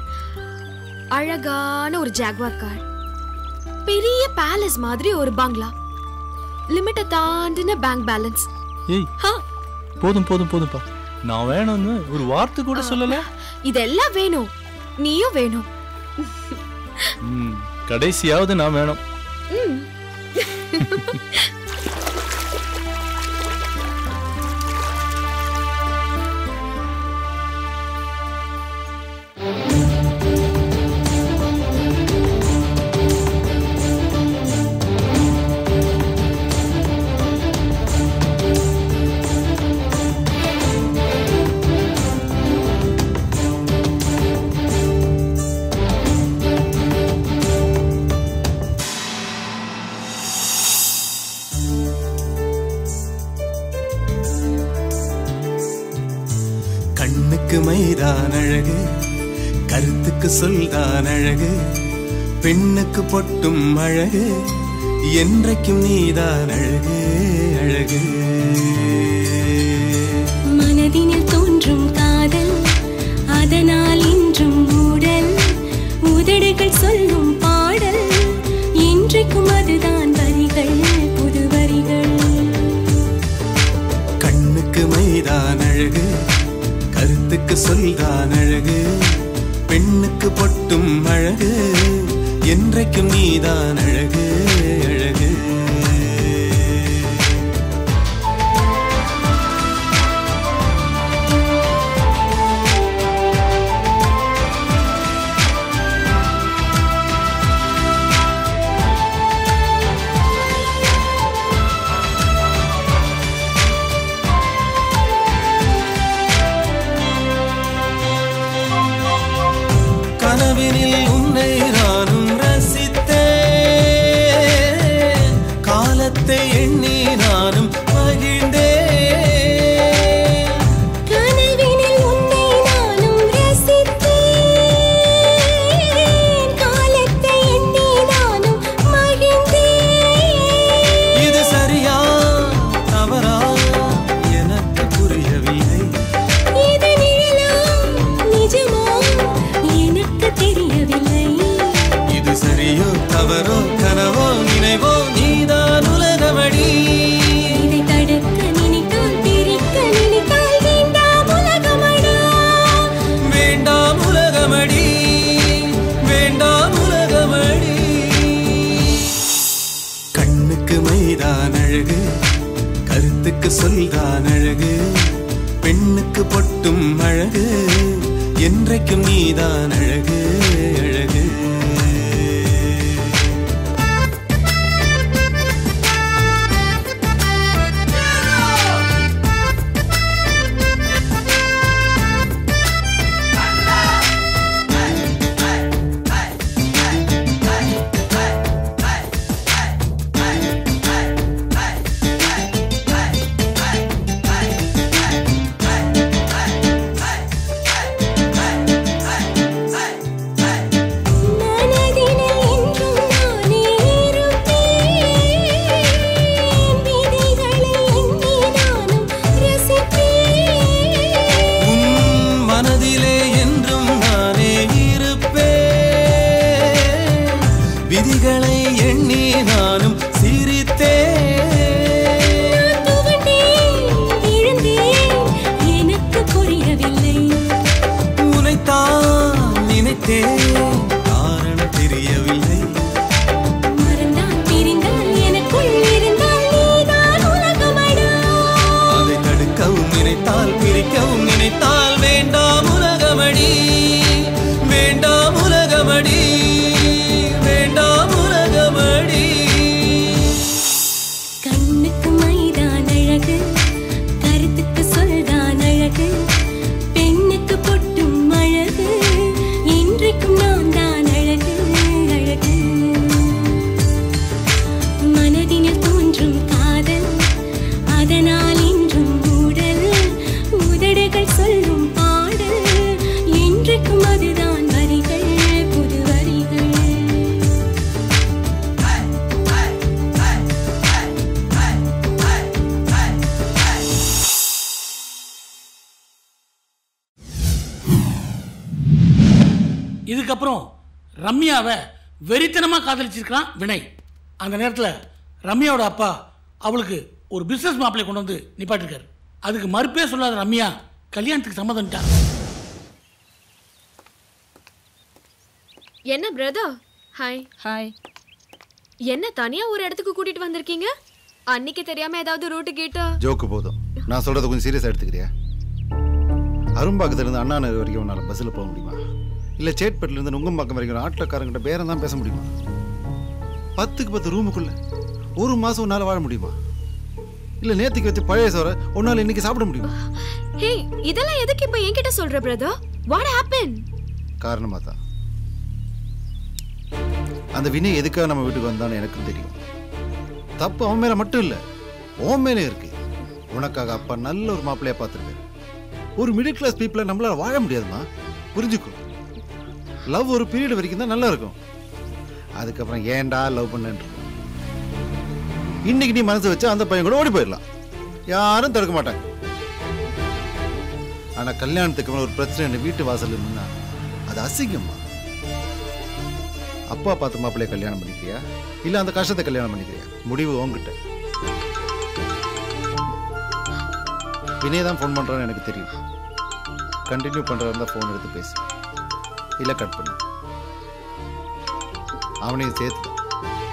அழகான ஒரு ஜாக்வார் கார் பெரிய பேலஸ் மாதிரி ஒரு பங்களா லிமிட்டை தாண்டின பேங்க் பேலன்ஸ் ஏய் போதும் போதும் போதும்பா நான் வேணும்னு ஒரு வார்த்தை கூட சொல்லல இதெல்லாம் வேணும் நீயும் வேணும் ம், கடைசியாவது நான் வேணும் ம். கண்ணுக்கு மைதான் அழகு கருத்துக்கு சொல்தான் அழகு பெண்ணுக்கு பொட்டும் அழகு என்றைக்கும் நீதான் அழகு அழகு மனதினில் தோன்றும் காதல் அதனால் இன்றும் ஊடல் உதடுகள் சொல்லும் பாடல் இன்றைக்கும் அதுதான் வரிகள் புது வரிகள் கண்ணுக்கு மைதான் அழகு கருத்துக்கு சொல்தான் அழகு பெண்ணுக்கு பொட்டும் அழகு என்றைக்கும் நீதான் அழகு அழகு கனவினில் உன்னை நானும் ரசித்தேன் காலத்தை எண்ணி நானும் மகிழ்ந்தேன் கனவினில் உன்னை நானும் ரசித்தேன் காலத்தை எண்ணி நானும் மகிழ்ந்தேன் இது சரியா தவறா எனக்கு புரியவில்லை இது நிழலா நிஜமா எனக்கு தெரியவில்லை இது சரியோ தவறோ கனவோ நினைவோ நீதான் உலகமடி இதை தடுக்க நினைத்தால் பிரிக்க நினைத்தால் வேண்டாம் உலகமடா வேண்டாம் உலகமடி வேண்டாம் உலகமடி கண்ணுக்கு மைதான் அழகு கருத்துக்கு சொல்தான் அழகு பெண்ணுக்கு பொட்டும் அழகு என்றைக்கும் நீதான் அழகு அழகு அழகு கருத்துக்கு சொல்தான் அழகு பெண்ணுக்கு பொட்டும் அழகு இன்றைக்கும் நான் தான் அழகு அழகு மனதினில் தோன்றும் காதல் அதனால் இன்றும் ஊடல் உதடுகள் சொல்லும் பாடல் இன்றைக்கும் அதுதான் வரிகள் புது வரிகள் இதுக்கப்புறம் ரம்யாவை வெறித்தனமாக காதலிச்சிருக்கிறான் வினய் அந்த நேரத்தில் ரம்யாவோட அப்பா அவளுக்கு ஒரு பிஸ்னஸ் மாப்பிளை கொண்டு வந்து நிப்பாட்டிருக்காரு அதுக்கு மறுப்பே சொல்லாத ரம்யா கல்யாணத்துக்கு சம்மதம்ட்டார் என்ன பிரதர் ஹாய் ஹாய் என்ன தனியா ஒரு இடத்துக்கு கூட்டிட்டு வந்திருக்கீங்க அன்னைக்கு தெரியாம ஏதாவது ரூட்டு கேட்டா ஜோக்கு போதும் நான் சொல்றத கொஞ்சம் சீரியஸா எடுத்துக்கிறியா அரும்பாக்கத்துல இருந்து அண்ணா நகர் வரைக்கும் உன்னால பஸ்ஸில் போக முடியுமா இல்ல சேட்பேட்டில இருந்து நுங்கம்பாக்கம் வரைக்கும் ஆட்டோக்காரங்கிட்ட பேரம் தான் பேச முடியுமா பத்துக்கு பத்து ரூமுக்குள்ள ஒரு மாசம் உன்னால வாழ முடியுமா இல்ல நேத்துக்கு வச்சு பழைய சோற உன்னால இன்னைக்கு சாப்பிட முடியுமா ஹே இதெல்லாம் எதுக்கு இப்ப என்கிட்ட சொல்ற பிரதர் வாட் ஹேப்பன் காரணமா தான் அந்த வினய் எதுக்காக நம்ம வீட்டுக்கு வந்தான்னு எனக்கும் தெரியும் தப்பு அவன் மேல மட்டும் இல்ல உன் மேலே இருக்கு உனக்காக அப்பா நல்ல ஒரு மாப்பிள்ளைய பார்த்துருக்காரு ஒரு மிடில் கிளாஸ் பீப்புளை நம்மளால வாழ முடியாதுமா புரிஞ்சுக்கோ லவ் ஒரு பீரியட் வரைக்கும் தான் நல்லா இருக்கும் அதுக்கப்புறம் ஏன்டா லவ் பண்ணேன் இன்னைக்கு நீ மனசு வச்சா அந்த பையன் கூட ஓடி போயிடலாம் யாரும் தடுக்க மாட்டாங்க ஆனா கல்யாணத்துக்கு அப்புறம் ஒரு பிரச்சனை வீட்டு வாசல்ல நின்னா அது அசிங்கம்மா அப்பா பார்த்து மாப்பிள்ளைய கல்யாணம் பண்ணிக்கிறியா இல்ல அந்த கஷ்டத்தை கல்யாணம் பண்ணிக்கிறியா முடிவு உன்கிட்ட வினய் தான் ஃபோன் பண்றான்னு எனக்கு தெரியும் கண்டினியூ பண்றதா இருந்தா ஃபோன் எடுத்து பேசு இல்ல கட் பண்ணு அவனையும் சேர்த்து தான்.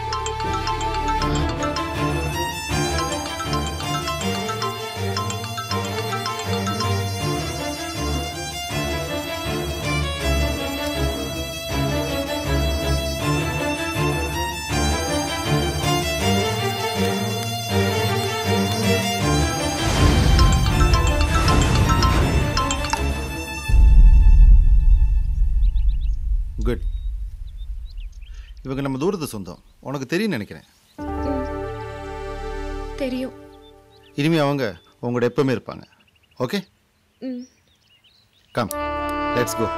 குட் இவங்க நம்ம தூரத்து சொந்தம் உனக்கு தெரியும் நினைக்கிறேன் தெரியும் இனிமே அவங்க உங்களோட எப்பவுமே இருப்பாங்க ஓகே ம் கம் லெட்ஸ் கோ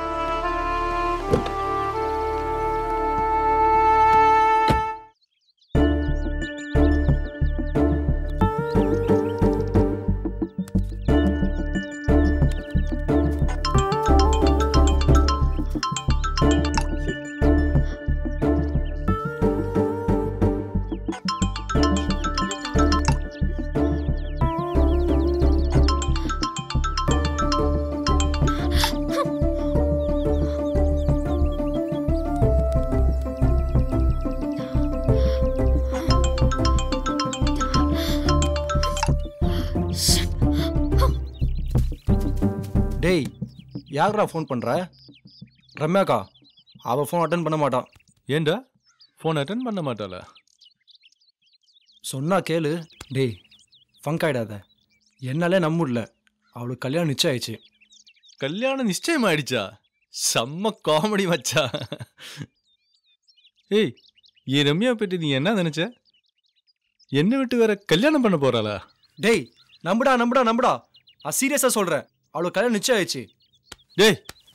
டேய் யாருடா ஃபோன் பண்ற ரம்யாக்கா அவ ஃபோன் அட்டன் பண்ண மாட்டான் ஏண்டா ஃபோன் அட்டன் பண்ண மாட்டாளா சொன்னா கேளு டேய் ஃபங்க் ஆயிடாத என்னாலே நம்ப முடியல அவளுக்கு கல்யாணம் நிச்சயம் ஆயிடுச்சு கல்யாணம் நிச்சயம் ஆயிடுச்சா செம்ம காமெடி மச்சா ஏய் என் ரம்யா பற்றி நீ என்ன நினைச்ச என்ன விட்டு வேற கல்யாணம் பண்ண போறாளா டேய் நம்புடா நம்புடா நம்புடா நான் சீரியஸாக சொல்கிறேன் அவளுக்கு கல்யாணம் நிச்சயம் ஆயிடுச்சு டேய்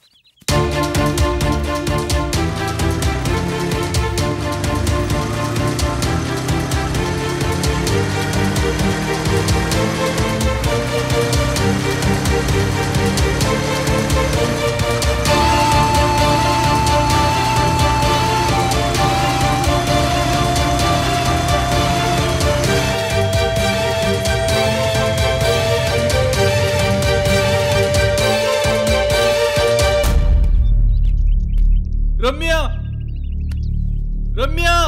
ரம்யா ரம்யா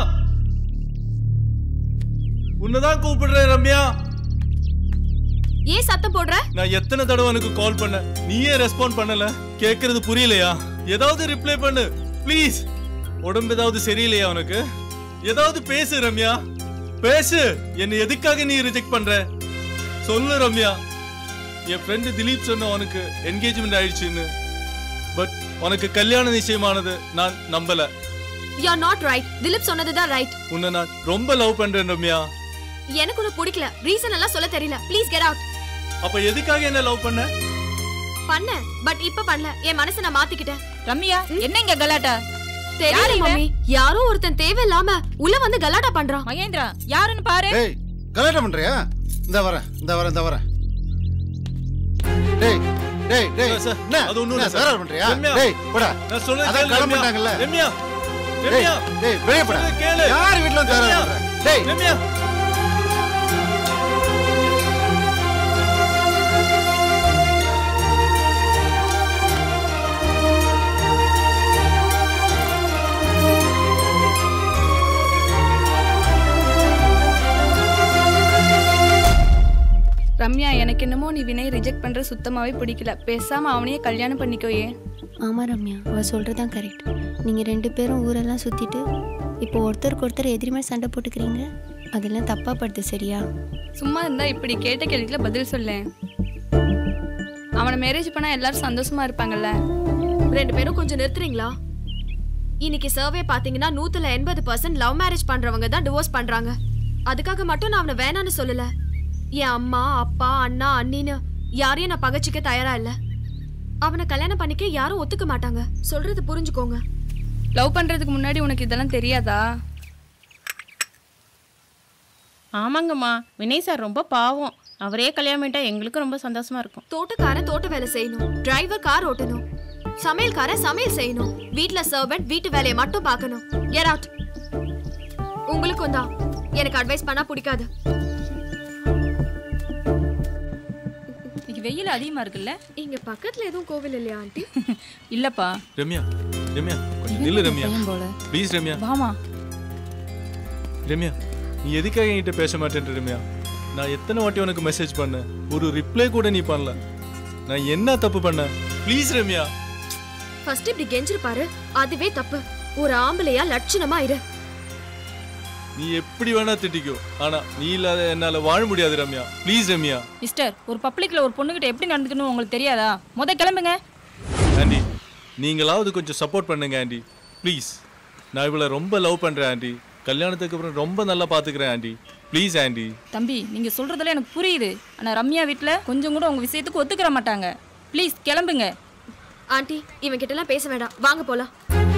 உன்னதான் கூப்பிடுறேன் ரம்யா ஏன் சத்தம் போடுற நான் எத்தனை தடவை உனக்கு கால் பண்ண நீயே ரெஸ்பாண்ட் பண்ணல கேக்குறது புரியலையா ஏதாவது ரிப்ளை பண்ணு ப்ளீஸ் உடம்பு ஏதாவது சரியில்லையா உனக்கு ஏதாவது பேசு ரம்யா பேசு என்னை எதுக்காக நீ ரிஜெக்ட் பண்ற சொல்லு ரம்யா என் ஃப்ரெண்டு திலீப் சொன்ன உனக்கு என்கேஜ்மெண்ட் ஆயிடுச்சுன்னு பட் உனக்கு கல்யாண நிச்சயமானது நான் நம்பல you are not right Dileep சொன்னதுதான் ரைட் உன்னை நான் ரொம்ப லவ் பண்றேன் ரம்யா எனக்கு உன்னை பிடிக்கல ரீசன் எல்லாம் சொல்ல தெரியல ப்ளீஸ் கெட் அவுட் அப்ப எதுக்காக என்ன லவ் பண்ண பண்ண பட் இப்ப பண்ணல என் மனசை நான் மாத்திக்கிட்டேன் ரம்யா என்ன இங்க கலாட்டா தெரியல யார் இவன்? மம்மி யாரோ ஒருத்தன் தேவையில்லாம உள்ள வந்து கலாட்டா பண்றான் மகேந்திரா யாருன்னு பாரு டேய் கலாட்டம் பண்றியா இந்த வரேன் இந்த வரேன் இந்த வரேன் டேய் டேய் டேய் என்ன அது ஒண்ணும் என்ன இல்ல சார். தகராறு பண்றியா ரம்யா, டேய் போடா நான் சொல்றது அதான் கேளு, கிளம்பிட்டாங்கல்ல ரம்யா. டேய் ரம்யா. டேய் வெளிய போடா சொல்றது கேளு. யார் வீட்ல வந்து தகராறு ரம்யா. பண்ற டேய் ரம்யா ரம்யா எனக்கு என்னமோ நீ வினய் ரிஜெக்ட் பண்ற சுத்தமாவே பிடிக்கல பேசாம அவனையே கல்யாணம் பண்ணிக்கோயே ஆமா ரம்யா அவ சொல்றதான் கரெக்ட் நீங்க ரெண்டு பேரும் ஊரெல்லாம் சுத்திட்டு இப்போ ஒருத்தருக்கு ஒருத்தர் எதிரிமே சண்டை போட்டுக்கிறீங்க அதெல்லாம் தப்பா படுது சரியா சும்மா இருந்தா இப்படி கேட்ட கேள்விக்குல பதில் சொல்லேன் அவனை மேரேஜ் பண்ணா எல்லாரும் சந்தோஷமா இருப்பாங்கல்ல ரெண்டு பேரும் கொஞ்சம் நிறுத்துறீங்களா இன்னைக்கு சர்வே பாத்தீங்கன்னா நூத்துல எண்பது பர்சன்ட் லவ் மேரேஜ் பண்றவங்க தான் டிவோர்ஸ் பண்றாங்க அதுக்காக மட்டும் நான் அவனை வேணான்னு சொல்லல என் அம்மா அப்பா அண்ணா அண்ணின்னு யாரையும் நான் பகச்சிக்க தயாரா இல்ல அவனை கல்யாணம் பண்ணிக்க யாரும் ஒத்துக்க மாட்டாங்க சொல்றது புரிஞ்சுக்கோங்க லவ் பண்றதுக்கு முன்னாடி உனக்கு இதெல்லாம் தெரியாதா ஆமாங்கம்மா வினய் சார் ரொம்ப பாவம் அவரே கல்யாணம் பண்ணிட்டா எங்களுக்கும் ரொம்ப சந்தோஷமா இருக்கும் தோட்டக்காரன் தோட்ட வேலை செய்யணும் டிரைவர் கார் ஓட்டணும் சமையல்காரன் சமையல் செய்யணும் வீட்ல சர்வெண்ட் வீட்டு வேலையை மட்டும் பார்க்கணும் கெட் அவுட் உங்களுக்கும் தான் எனக்கு அட்வைஸ் பண்ணா பிடிக்காது இன்னைக்கு வெயில் அதிகமா இருக்குல்ல இங்க பக்கத்துல எதுவும் கோவில் இல்லையா ஆண்டி இல்லப்பா ரம்யா ரம்யா கொஞ்சம் நில்லு ரம்யா பையன் போல. ப்ளீஸ் ரம்யா வாமா ரம்யா நீ எதுக்காக என்கிட்ட பேச மாட்டேன்ற ரம்யா நான் எத்தனை வாட்டி உனக்கு மெசேஜ் பண்ணேன் ஒரு ரிப்ளை கூட நீ பண்ணல நான் என்ன தப்பு பண்ணேன் ப்ளீஸ் ரம்யா ஃபர்ஸ்ட் இப்படி கெஞ்சிருப்பாரு அதுவே தப்பு ஒரு ஆம்பளையா லட்சணமா இரு நீ எப்படி வேணா திட்டிக்கோ ஆனா நீ இல்லாத என்னால வாழ முடியாது ரம்யா ப்ளீஸ் ரம்யா மிஸ்டர் ஒரு பப்ளிக்ல ஒரு பொண்ணுகிட்ட எப்படி நடந்துக்கணும் உங்களுக்கு தெரியாதா முத கிளம்புங்க ஆண்டி நீங்களாவது கொஞ்சம் சப்போர்ட் பண்ணுங்க ஆண்டி ப்ளீஸ் நான் இவளை ரொம்ப லவ் பண்றேன் ஆண்டி கல்யாணத்துக்கு அப்புறம் ரொம்ப நல்லா பாத்துக்கிறேன் ஆண்டி ப்ளீஸ் ஆண்டி தம்பி நீங்க சொல்றதெல்லாம் எனக்கு புரியுது ஆனா ரம்யா வீட்ல கொஞ்சம் கூட உங்க விஷயத்துக்கு ஒத்துக்கிற மாட்டாங்க ப்ளீஸ் கிளம்புங்க ஆண்டி இவன் கிட்ட எல்லாம் பேச வேண்டாம் வாங்க போலாம்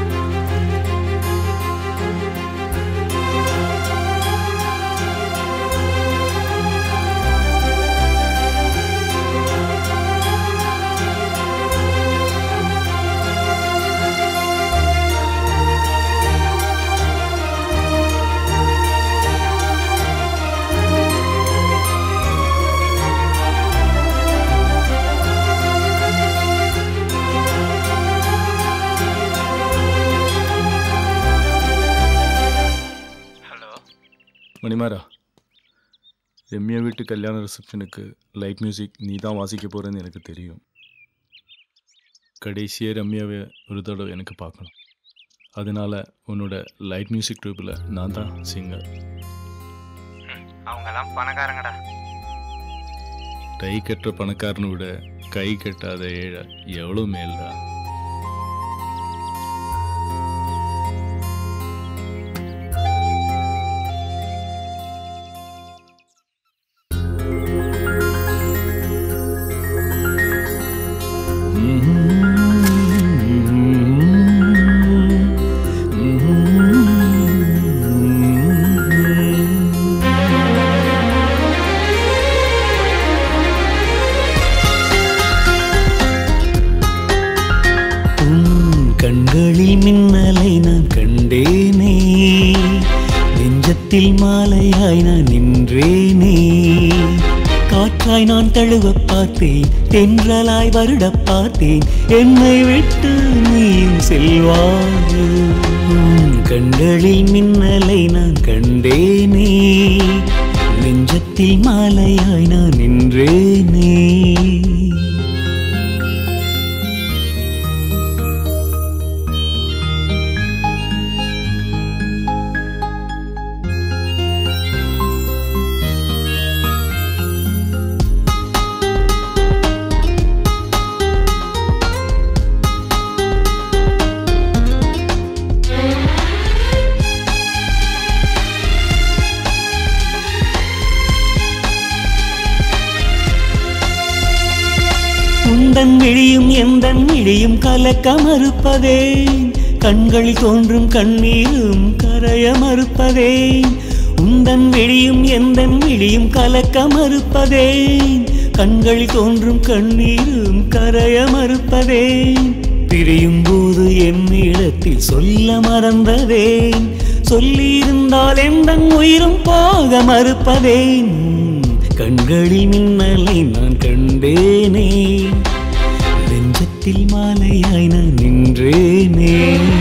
மணிமாரா ரம்யா வீட்டு கல்யாண ரிசப்ஷனுக்கு லைட் மியூசிக் நீ தான் வாசிக்க போகிறேன்னு எனக்கு தெரியும் கடைசியாக ரம்யாவை ஒரு தடவை எனக்கு பார்க்கணும் அதனால உன்னோட லைட் மியூசிக் ட்ரூப்பில் நான் தான் சிங்கர் அவங்கெல்லாம் பணக்காரங்கடா டை கட்டுற பணக்காரனை விட கை கட்டாத ஏழை எவ்வளோ மேல்டா உன் கண்களில் மின்னலை நான் கண்டேனே நெஞ்சத்தில் மாலையாய் நான் நின்றேனே காற்றாய் நான் தழுவ பார்த்தேன் தென்றலாய் வருட பார்த்தேன் என்னை விட்டு நீயும் செல்வாயோ உன் கண்களில் மின்னலை நான் கண்டேனே நெஞ்சத்தில் மாலையாய் நான் நின்றேனே உந்தன் விழியும் எந்தன் விழியும் கலக்க மறுப்பதேன் கண்களில் தோன்றும் கண்ணீரும் கரைய மறுப்பதேன் உந்தன் விழியும் எந்தன் விழியும் கலக்க மறுப்பதேன் கண்களில் தோன்றும் கண்ணீரும் கரைய மறுப்பதேன் பிரியும் போது என் இடத்தில் சொல்ல மறந்ததேன் சொல்லியிருந்தால் எந்தன் உயிரும் போக மறுப்பதேன் கண்களில் மின்னலை நான் கண்டேனே நெஞ்சத்தில் மாலையாய் நான் நின்றேனே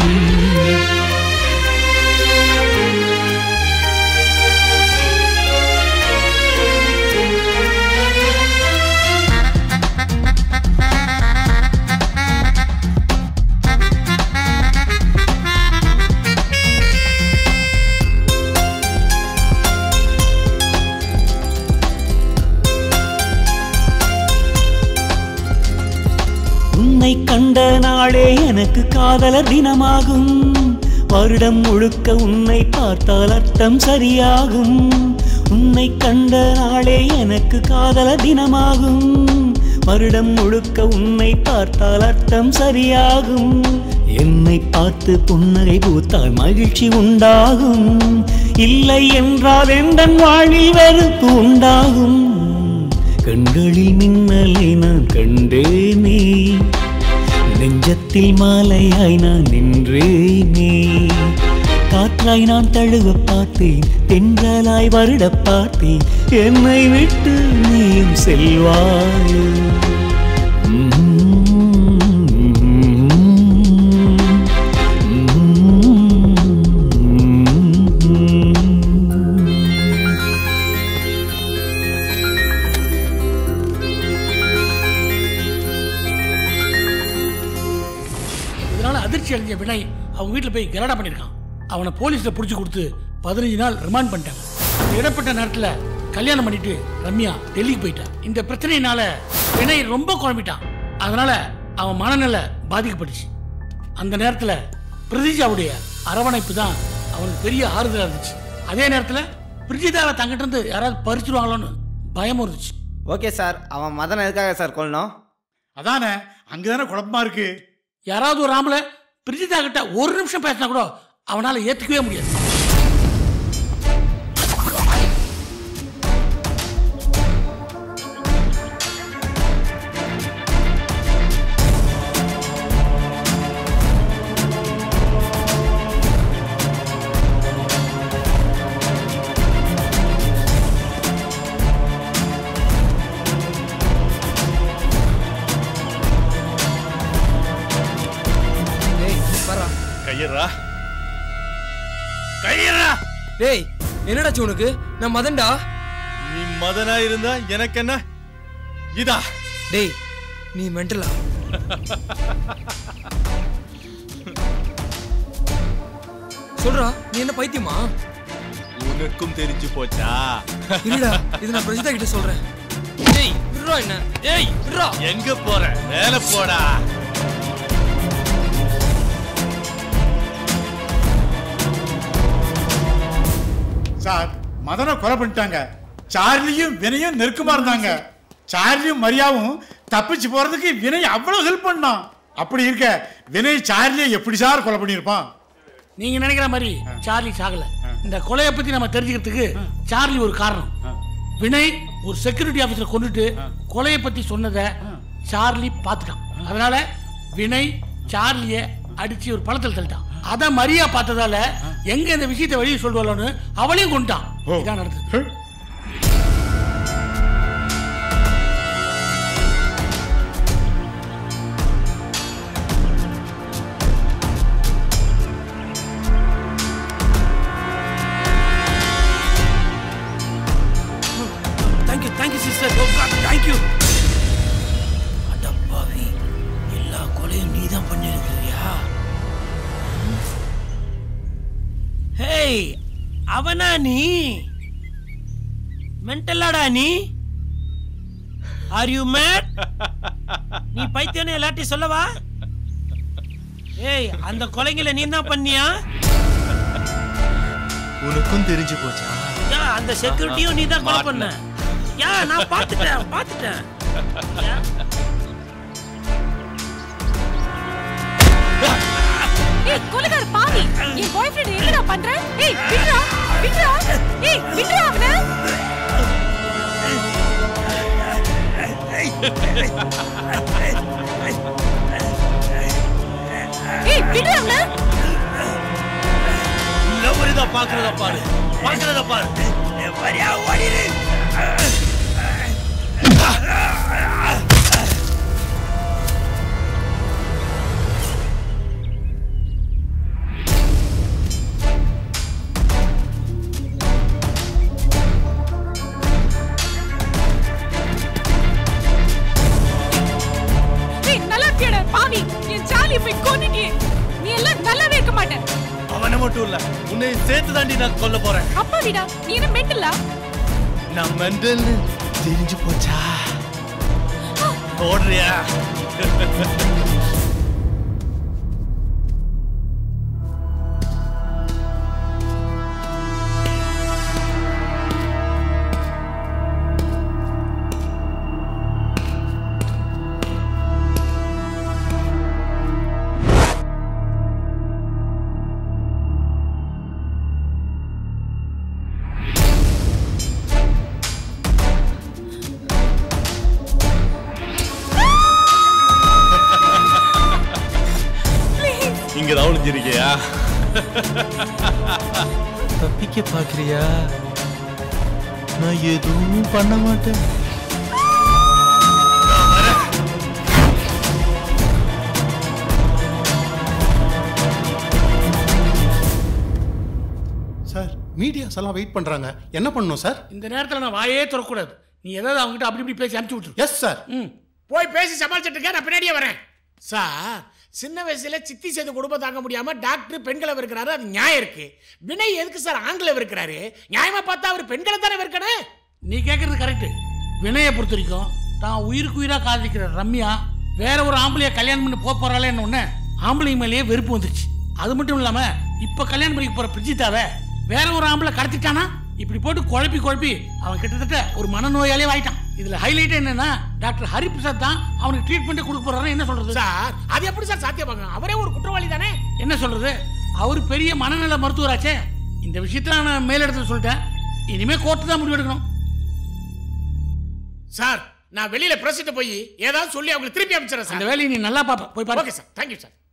உன்னை கண்ட நாளே எனக்கு காதலர் தினமாகும் வருடம் முழுக்க உன்னை பார்த்தால் அர்த்தம் சரியாகும் உன்னை கண்ட நாளே எனக்கு காதலர் தினமாகும் வருடம் முழுக்க உன்னை பார்த்தால் அர்த்தம் சரியாகும் என்னை பார்த்து புன்னகை பூத்தால் மகிழ்ச்சி உண்டாகும் இல்லை என்றால் எந்தன் வாழ்வில் வெறுப்பு உண்டாகும் கண்களில் மின்னலை நான் கண்டேனே நெஞ்சத்தில் மாலையாய் நான் நின்றேனே காற்றாய் நான் தழுவ பார்த்தேன் தென்றலாய் வருட பார்த்தேன் என்னை விட்டு நீயும் செல்வாயோ இதனால அதிர்ச்சி அடைஞ்ச வினய் அவங்க வீட்டில் போய் கலாடா பண்ணியிருக்கான் அவனை போலீஸில் பிடிச்சி கொடுத்து பதினஞ்சு நாள் ரிமாண்ட் பண்ணிட்டாங்க இந்த இடப்பட்ட நேரத்தில் கல்யாணம் பண்ணிட்டு ரம்யா டெல்லிக்கு போயிட்டான் இந்த பிரச்சனையினால வினய் ரொம்ப குழம்பிட்டான் அதனால அவன் மனநிலை பாதிக்கப்பட்டுச்சு அந்த நேரத்தில் பிரதிஜாவுடைய அரவணைப்பு தான் அவனுக்கு பெரிய ஆறுதலாக இருந்துச்சு அதே நேரத்தில் பிரிஜிதாவை தங்கிட்ட இருந்து யாராவது பறிச்சிருவாங்களோன்னு பயமும் இருந்துச்சு ஓகே சார் அவன் மதன் எதுக்காக சார் கொல்லணும் அதானே அங்கதானே குழப்பமா இருக்கு யாராவது ஒரு ஆம்பளை பிரிஜிதா கிட்ட ஒரு நிமிஷம் பேசினா கூட அவனால ஏத்துக்கவே முடியாது கையறா கையறா டேய் என்னடாச்சு உனக்கு நான் மதன்டா நீ மதனா இருந்தா எனக்கு என்ன இதா டேய் நீ மென்டலா சொல்றா நீ என்ன பைத்தியமா உனக்கும் தெரிஞ்சு போச்சா இருடா இது நான் பிரஜிதா கிட்ட சொல்றேன் டேய் விட்றா என்ன டேய் விட்றா எங்க போற மேல போடா சார் மதனை கொலை பண்ணிட்டாங்க சார்லியும் வினயும் நெருக்கமா இருந்தாங்க சார்லியும் மரியாவும் தப்பிச்சு போறதுக்கு வினய் அவ்வளவு ஹெல்ப் பண்ணான் அப்படி இருக்க வினய் சார்லியை எப்படி சார் கொலை பண்ணியிருப்பான் நீங்க நினைக்கிற மாதிரி சார்லி சாகல இந்த கொலையை பத்தி நம்ம தெரிஞ்சுக்கிறதுக்கு சார்லி ஒரு காரணம் வினய் ஒரு செக்யூரிட்டி ஆபீசர் கொண்டுட்டு கொலையை பத்தி சொன்னதை சார்லி பார்த்துட்டான் அதனால வினய் சார்லிய அடிச்சு ஒரு பழத்தில் தள்ளிட்டான் அத மரியா பார்த்ததால எங்க இந்த விஷயத்தை வெளியே சொல்லுவாளோன்னு அவளையும் கொண்டுட்டான் இதான் நடந்தது thank you thank you sister oh god thank you அடப்பாவி எல்லா கொலையும் நீ தான் பண்ணிருக்கிறியா ஹேய் அவனா நீ மென்டலாடா நீ ஆர் யூ மேட் நீ பைத்தியம்னு எல்லாத்தையும் சொல்லவா ஏய் அந்த கொலைங்களை நீ தான் பண்ணியா உனக்கும் தெரிஞ்சு போச்சா யா அந்த செக்யூரிட்டியும் நீ தான் கொலை பண்ண யா நான் பார்த்துட்டேன் பார்த்துட்டேன் யா. ஏய் கொலைகார பாவி என் பாய் ஃப்ரெண்ட் என்னடா பண்ற ஏய் விட்றா விட்றா ஏய் விட்றா அவன ஏய் விட்றா அவன லவ்வரிதா பாக்குறத பாரு பாக்குறத பாரு வரியா ஓடிடு ஏய் நல்லா இருக்கியடா பாவி என் சாலி போய் கொன்னுட்டி நீ எல்லாம் நல்லாவே இருக்க மாட்டே அவனை மட்டும் இல்ல உன்னை சேர்த்து தாண்டி நான் கொல்ல போறேன் அப்பா விடா நீ என்ன மெண்டலா நான் மெண்டல் தெரிஞ்சு போச்சா ஓடுறியா இங்க தான் ஒளிஞ்சிருக்கியா தப்பிக்க பாக்குறியா நான் எதுவும் பண்ண மாட்டேன் சார் மீடியாஸ் எல்லாம் வெயிட் பண்றாங்க என்ன பண்ணணும் சார் இந்த நேரத்தில் நான் வாயே திறக்கக்கூடாது நீ ஏதாவது அவங்ககிட்ட அப்படி இப்படி பேசி அனுப்பிச்சு விட்டுரு எஸ் சார் ம் போய் பேசி சமாளிச்சிட்டு இருக்க நான் பின்னாடியே வரேன் சார் சின்ன வயசுல சித்தி செய்த குடும்பம் தாங்க முடியாம டாக்டர் பெண்களை வெறுக்கிறாரு அது நியாயம் இருக்கு வினய் எதுக்கு சார் ஆண்களை வெறுக்கிறாரு நியாயமா பார்த்தா அவர் பெண்களை தானே வெறுக்கணும் நீ கேட்கறது கரெக்ட் வினயை பொறுத்த வரைக்கும் தான் உயிருக்கு உயிராக காதலிக்கிற ரம்யா வேற ஒரு ஆம்பளைய கல்யாணம் பண்ணி போக போறாளேன்னு ஒன்று ஆம்பளைங்க மேலேயே வெறுப்பு வந்துருச்சு அது மட்டும் இல்லாம இப்ப கல்யாணம் பண்ணிக்க போற பிரிஜிதாவை வேற ஒரு ஆம்பளை கடத்திட்டானா இப்படி போட்டு குழப்பி குழப்பி அவன் கிட்டத்தட்ட ஒரு மனநோயாலே ஆயிட்டான் இதுல ஹைலைட் என்னன்னா டாக்டர் ஹரிபிரசாத் தான் அவனுக்கு ட்ரீட்மெண்ட் கொடுக்க போறாரு என்ன சொல்றது சார் அது எப்படி சார் சாத்தியமாங்க அவரே ஒரு குற்றவாளி தானே என்ன சொல்றது அவர் பெரிய மனநல மருத்துவராச்சே இந்த விஷயத்துல நான் மேலிடத்துல சொல்லிட்டேன் இனிமே கோர்ட்டு தான் முடிவு எடுக்கணும் சார் நான் வெளியில பிரசிட்டு போய் ஏதாவது சொல்லி அவங்களுக்கு திருப்பி அமைச்சிடறேன் சார் அந்த வேலையை நீ நல்லா பாப்ப போய் பாரு ஓகே சார் தேங்க்யூ சார்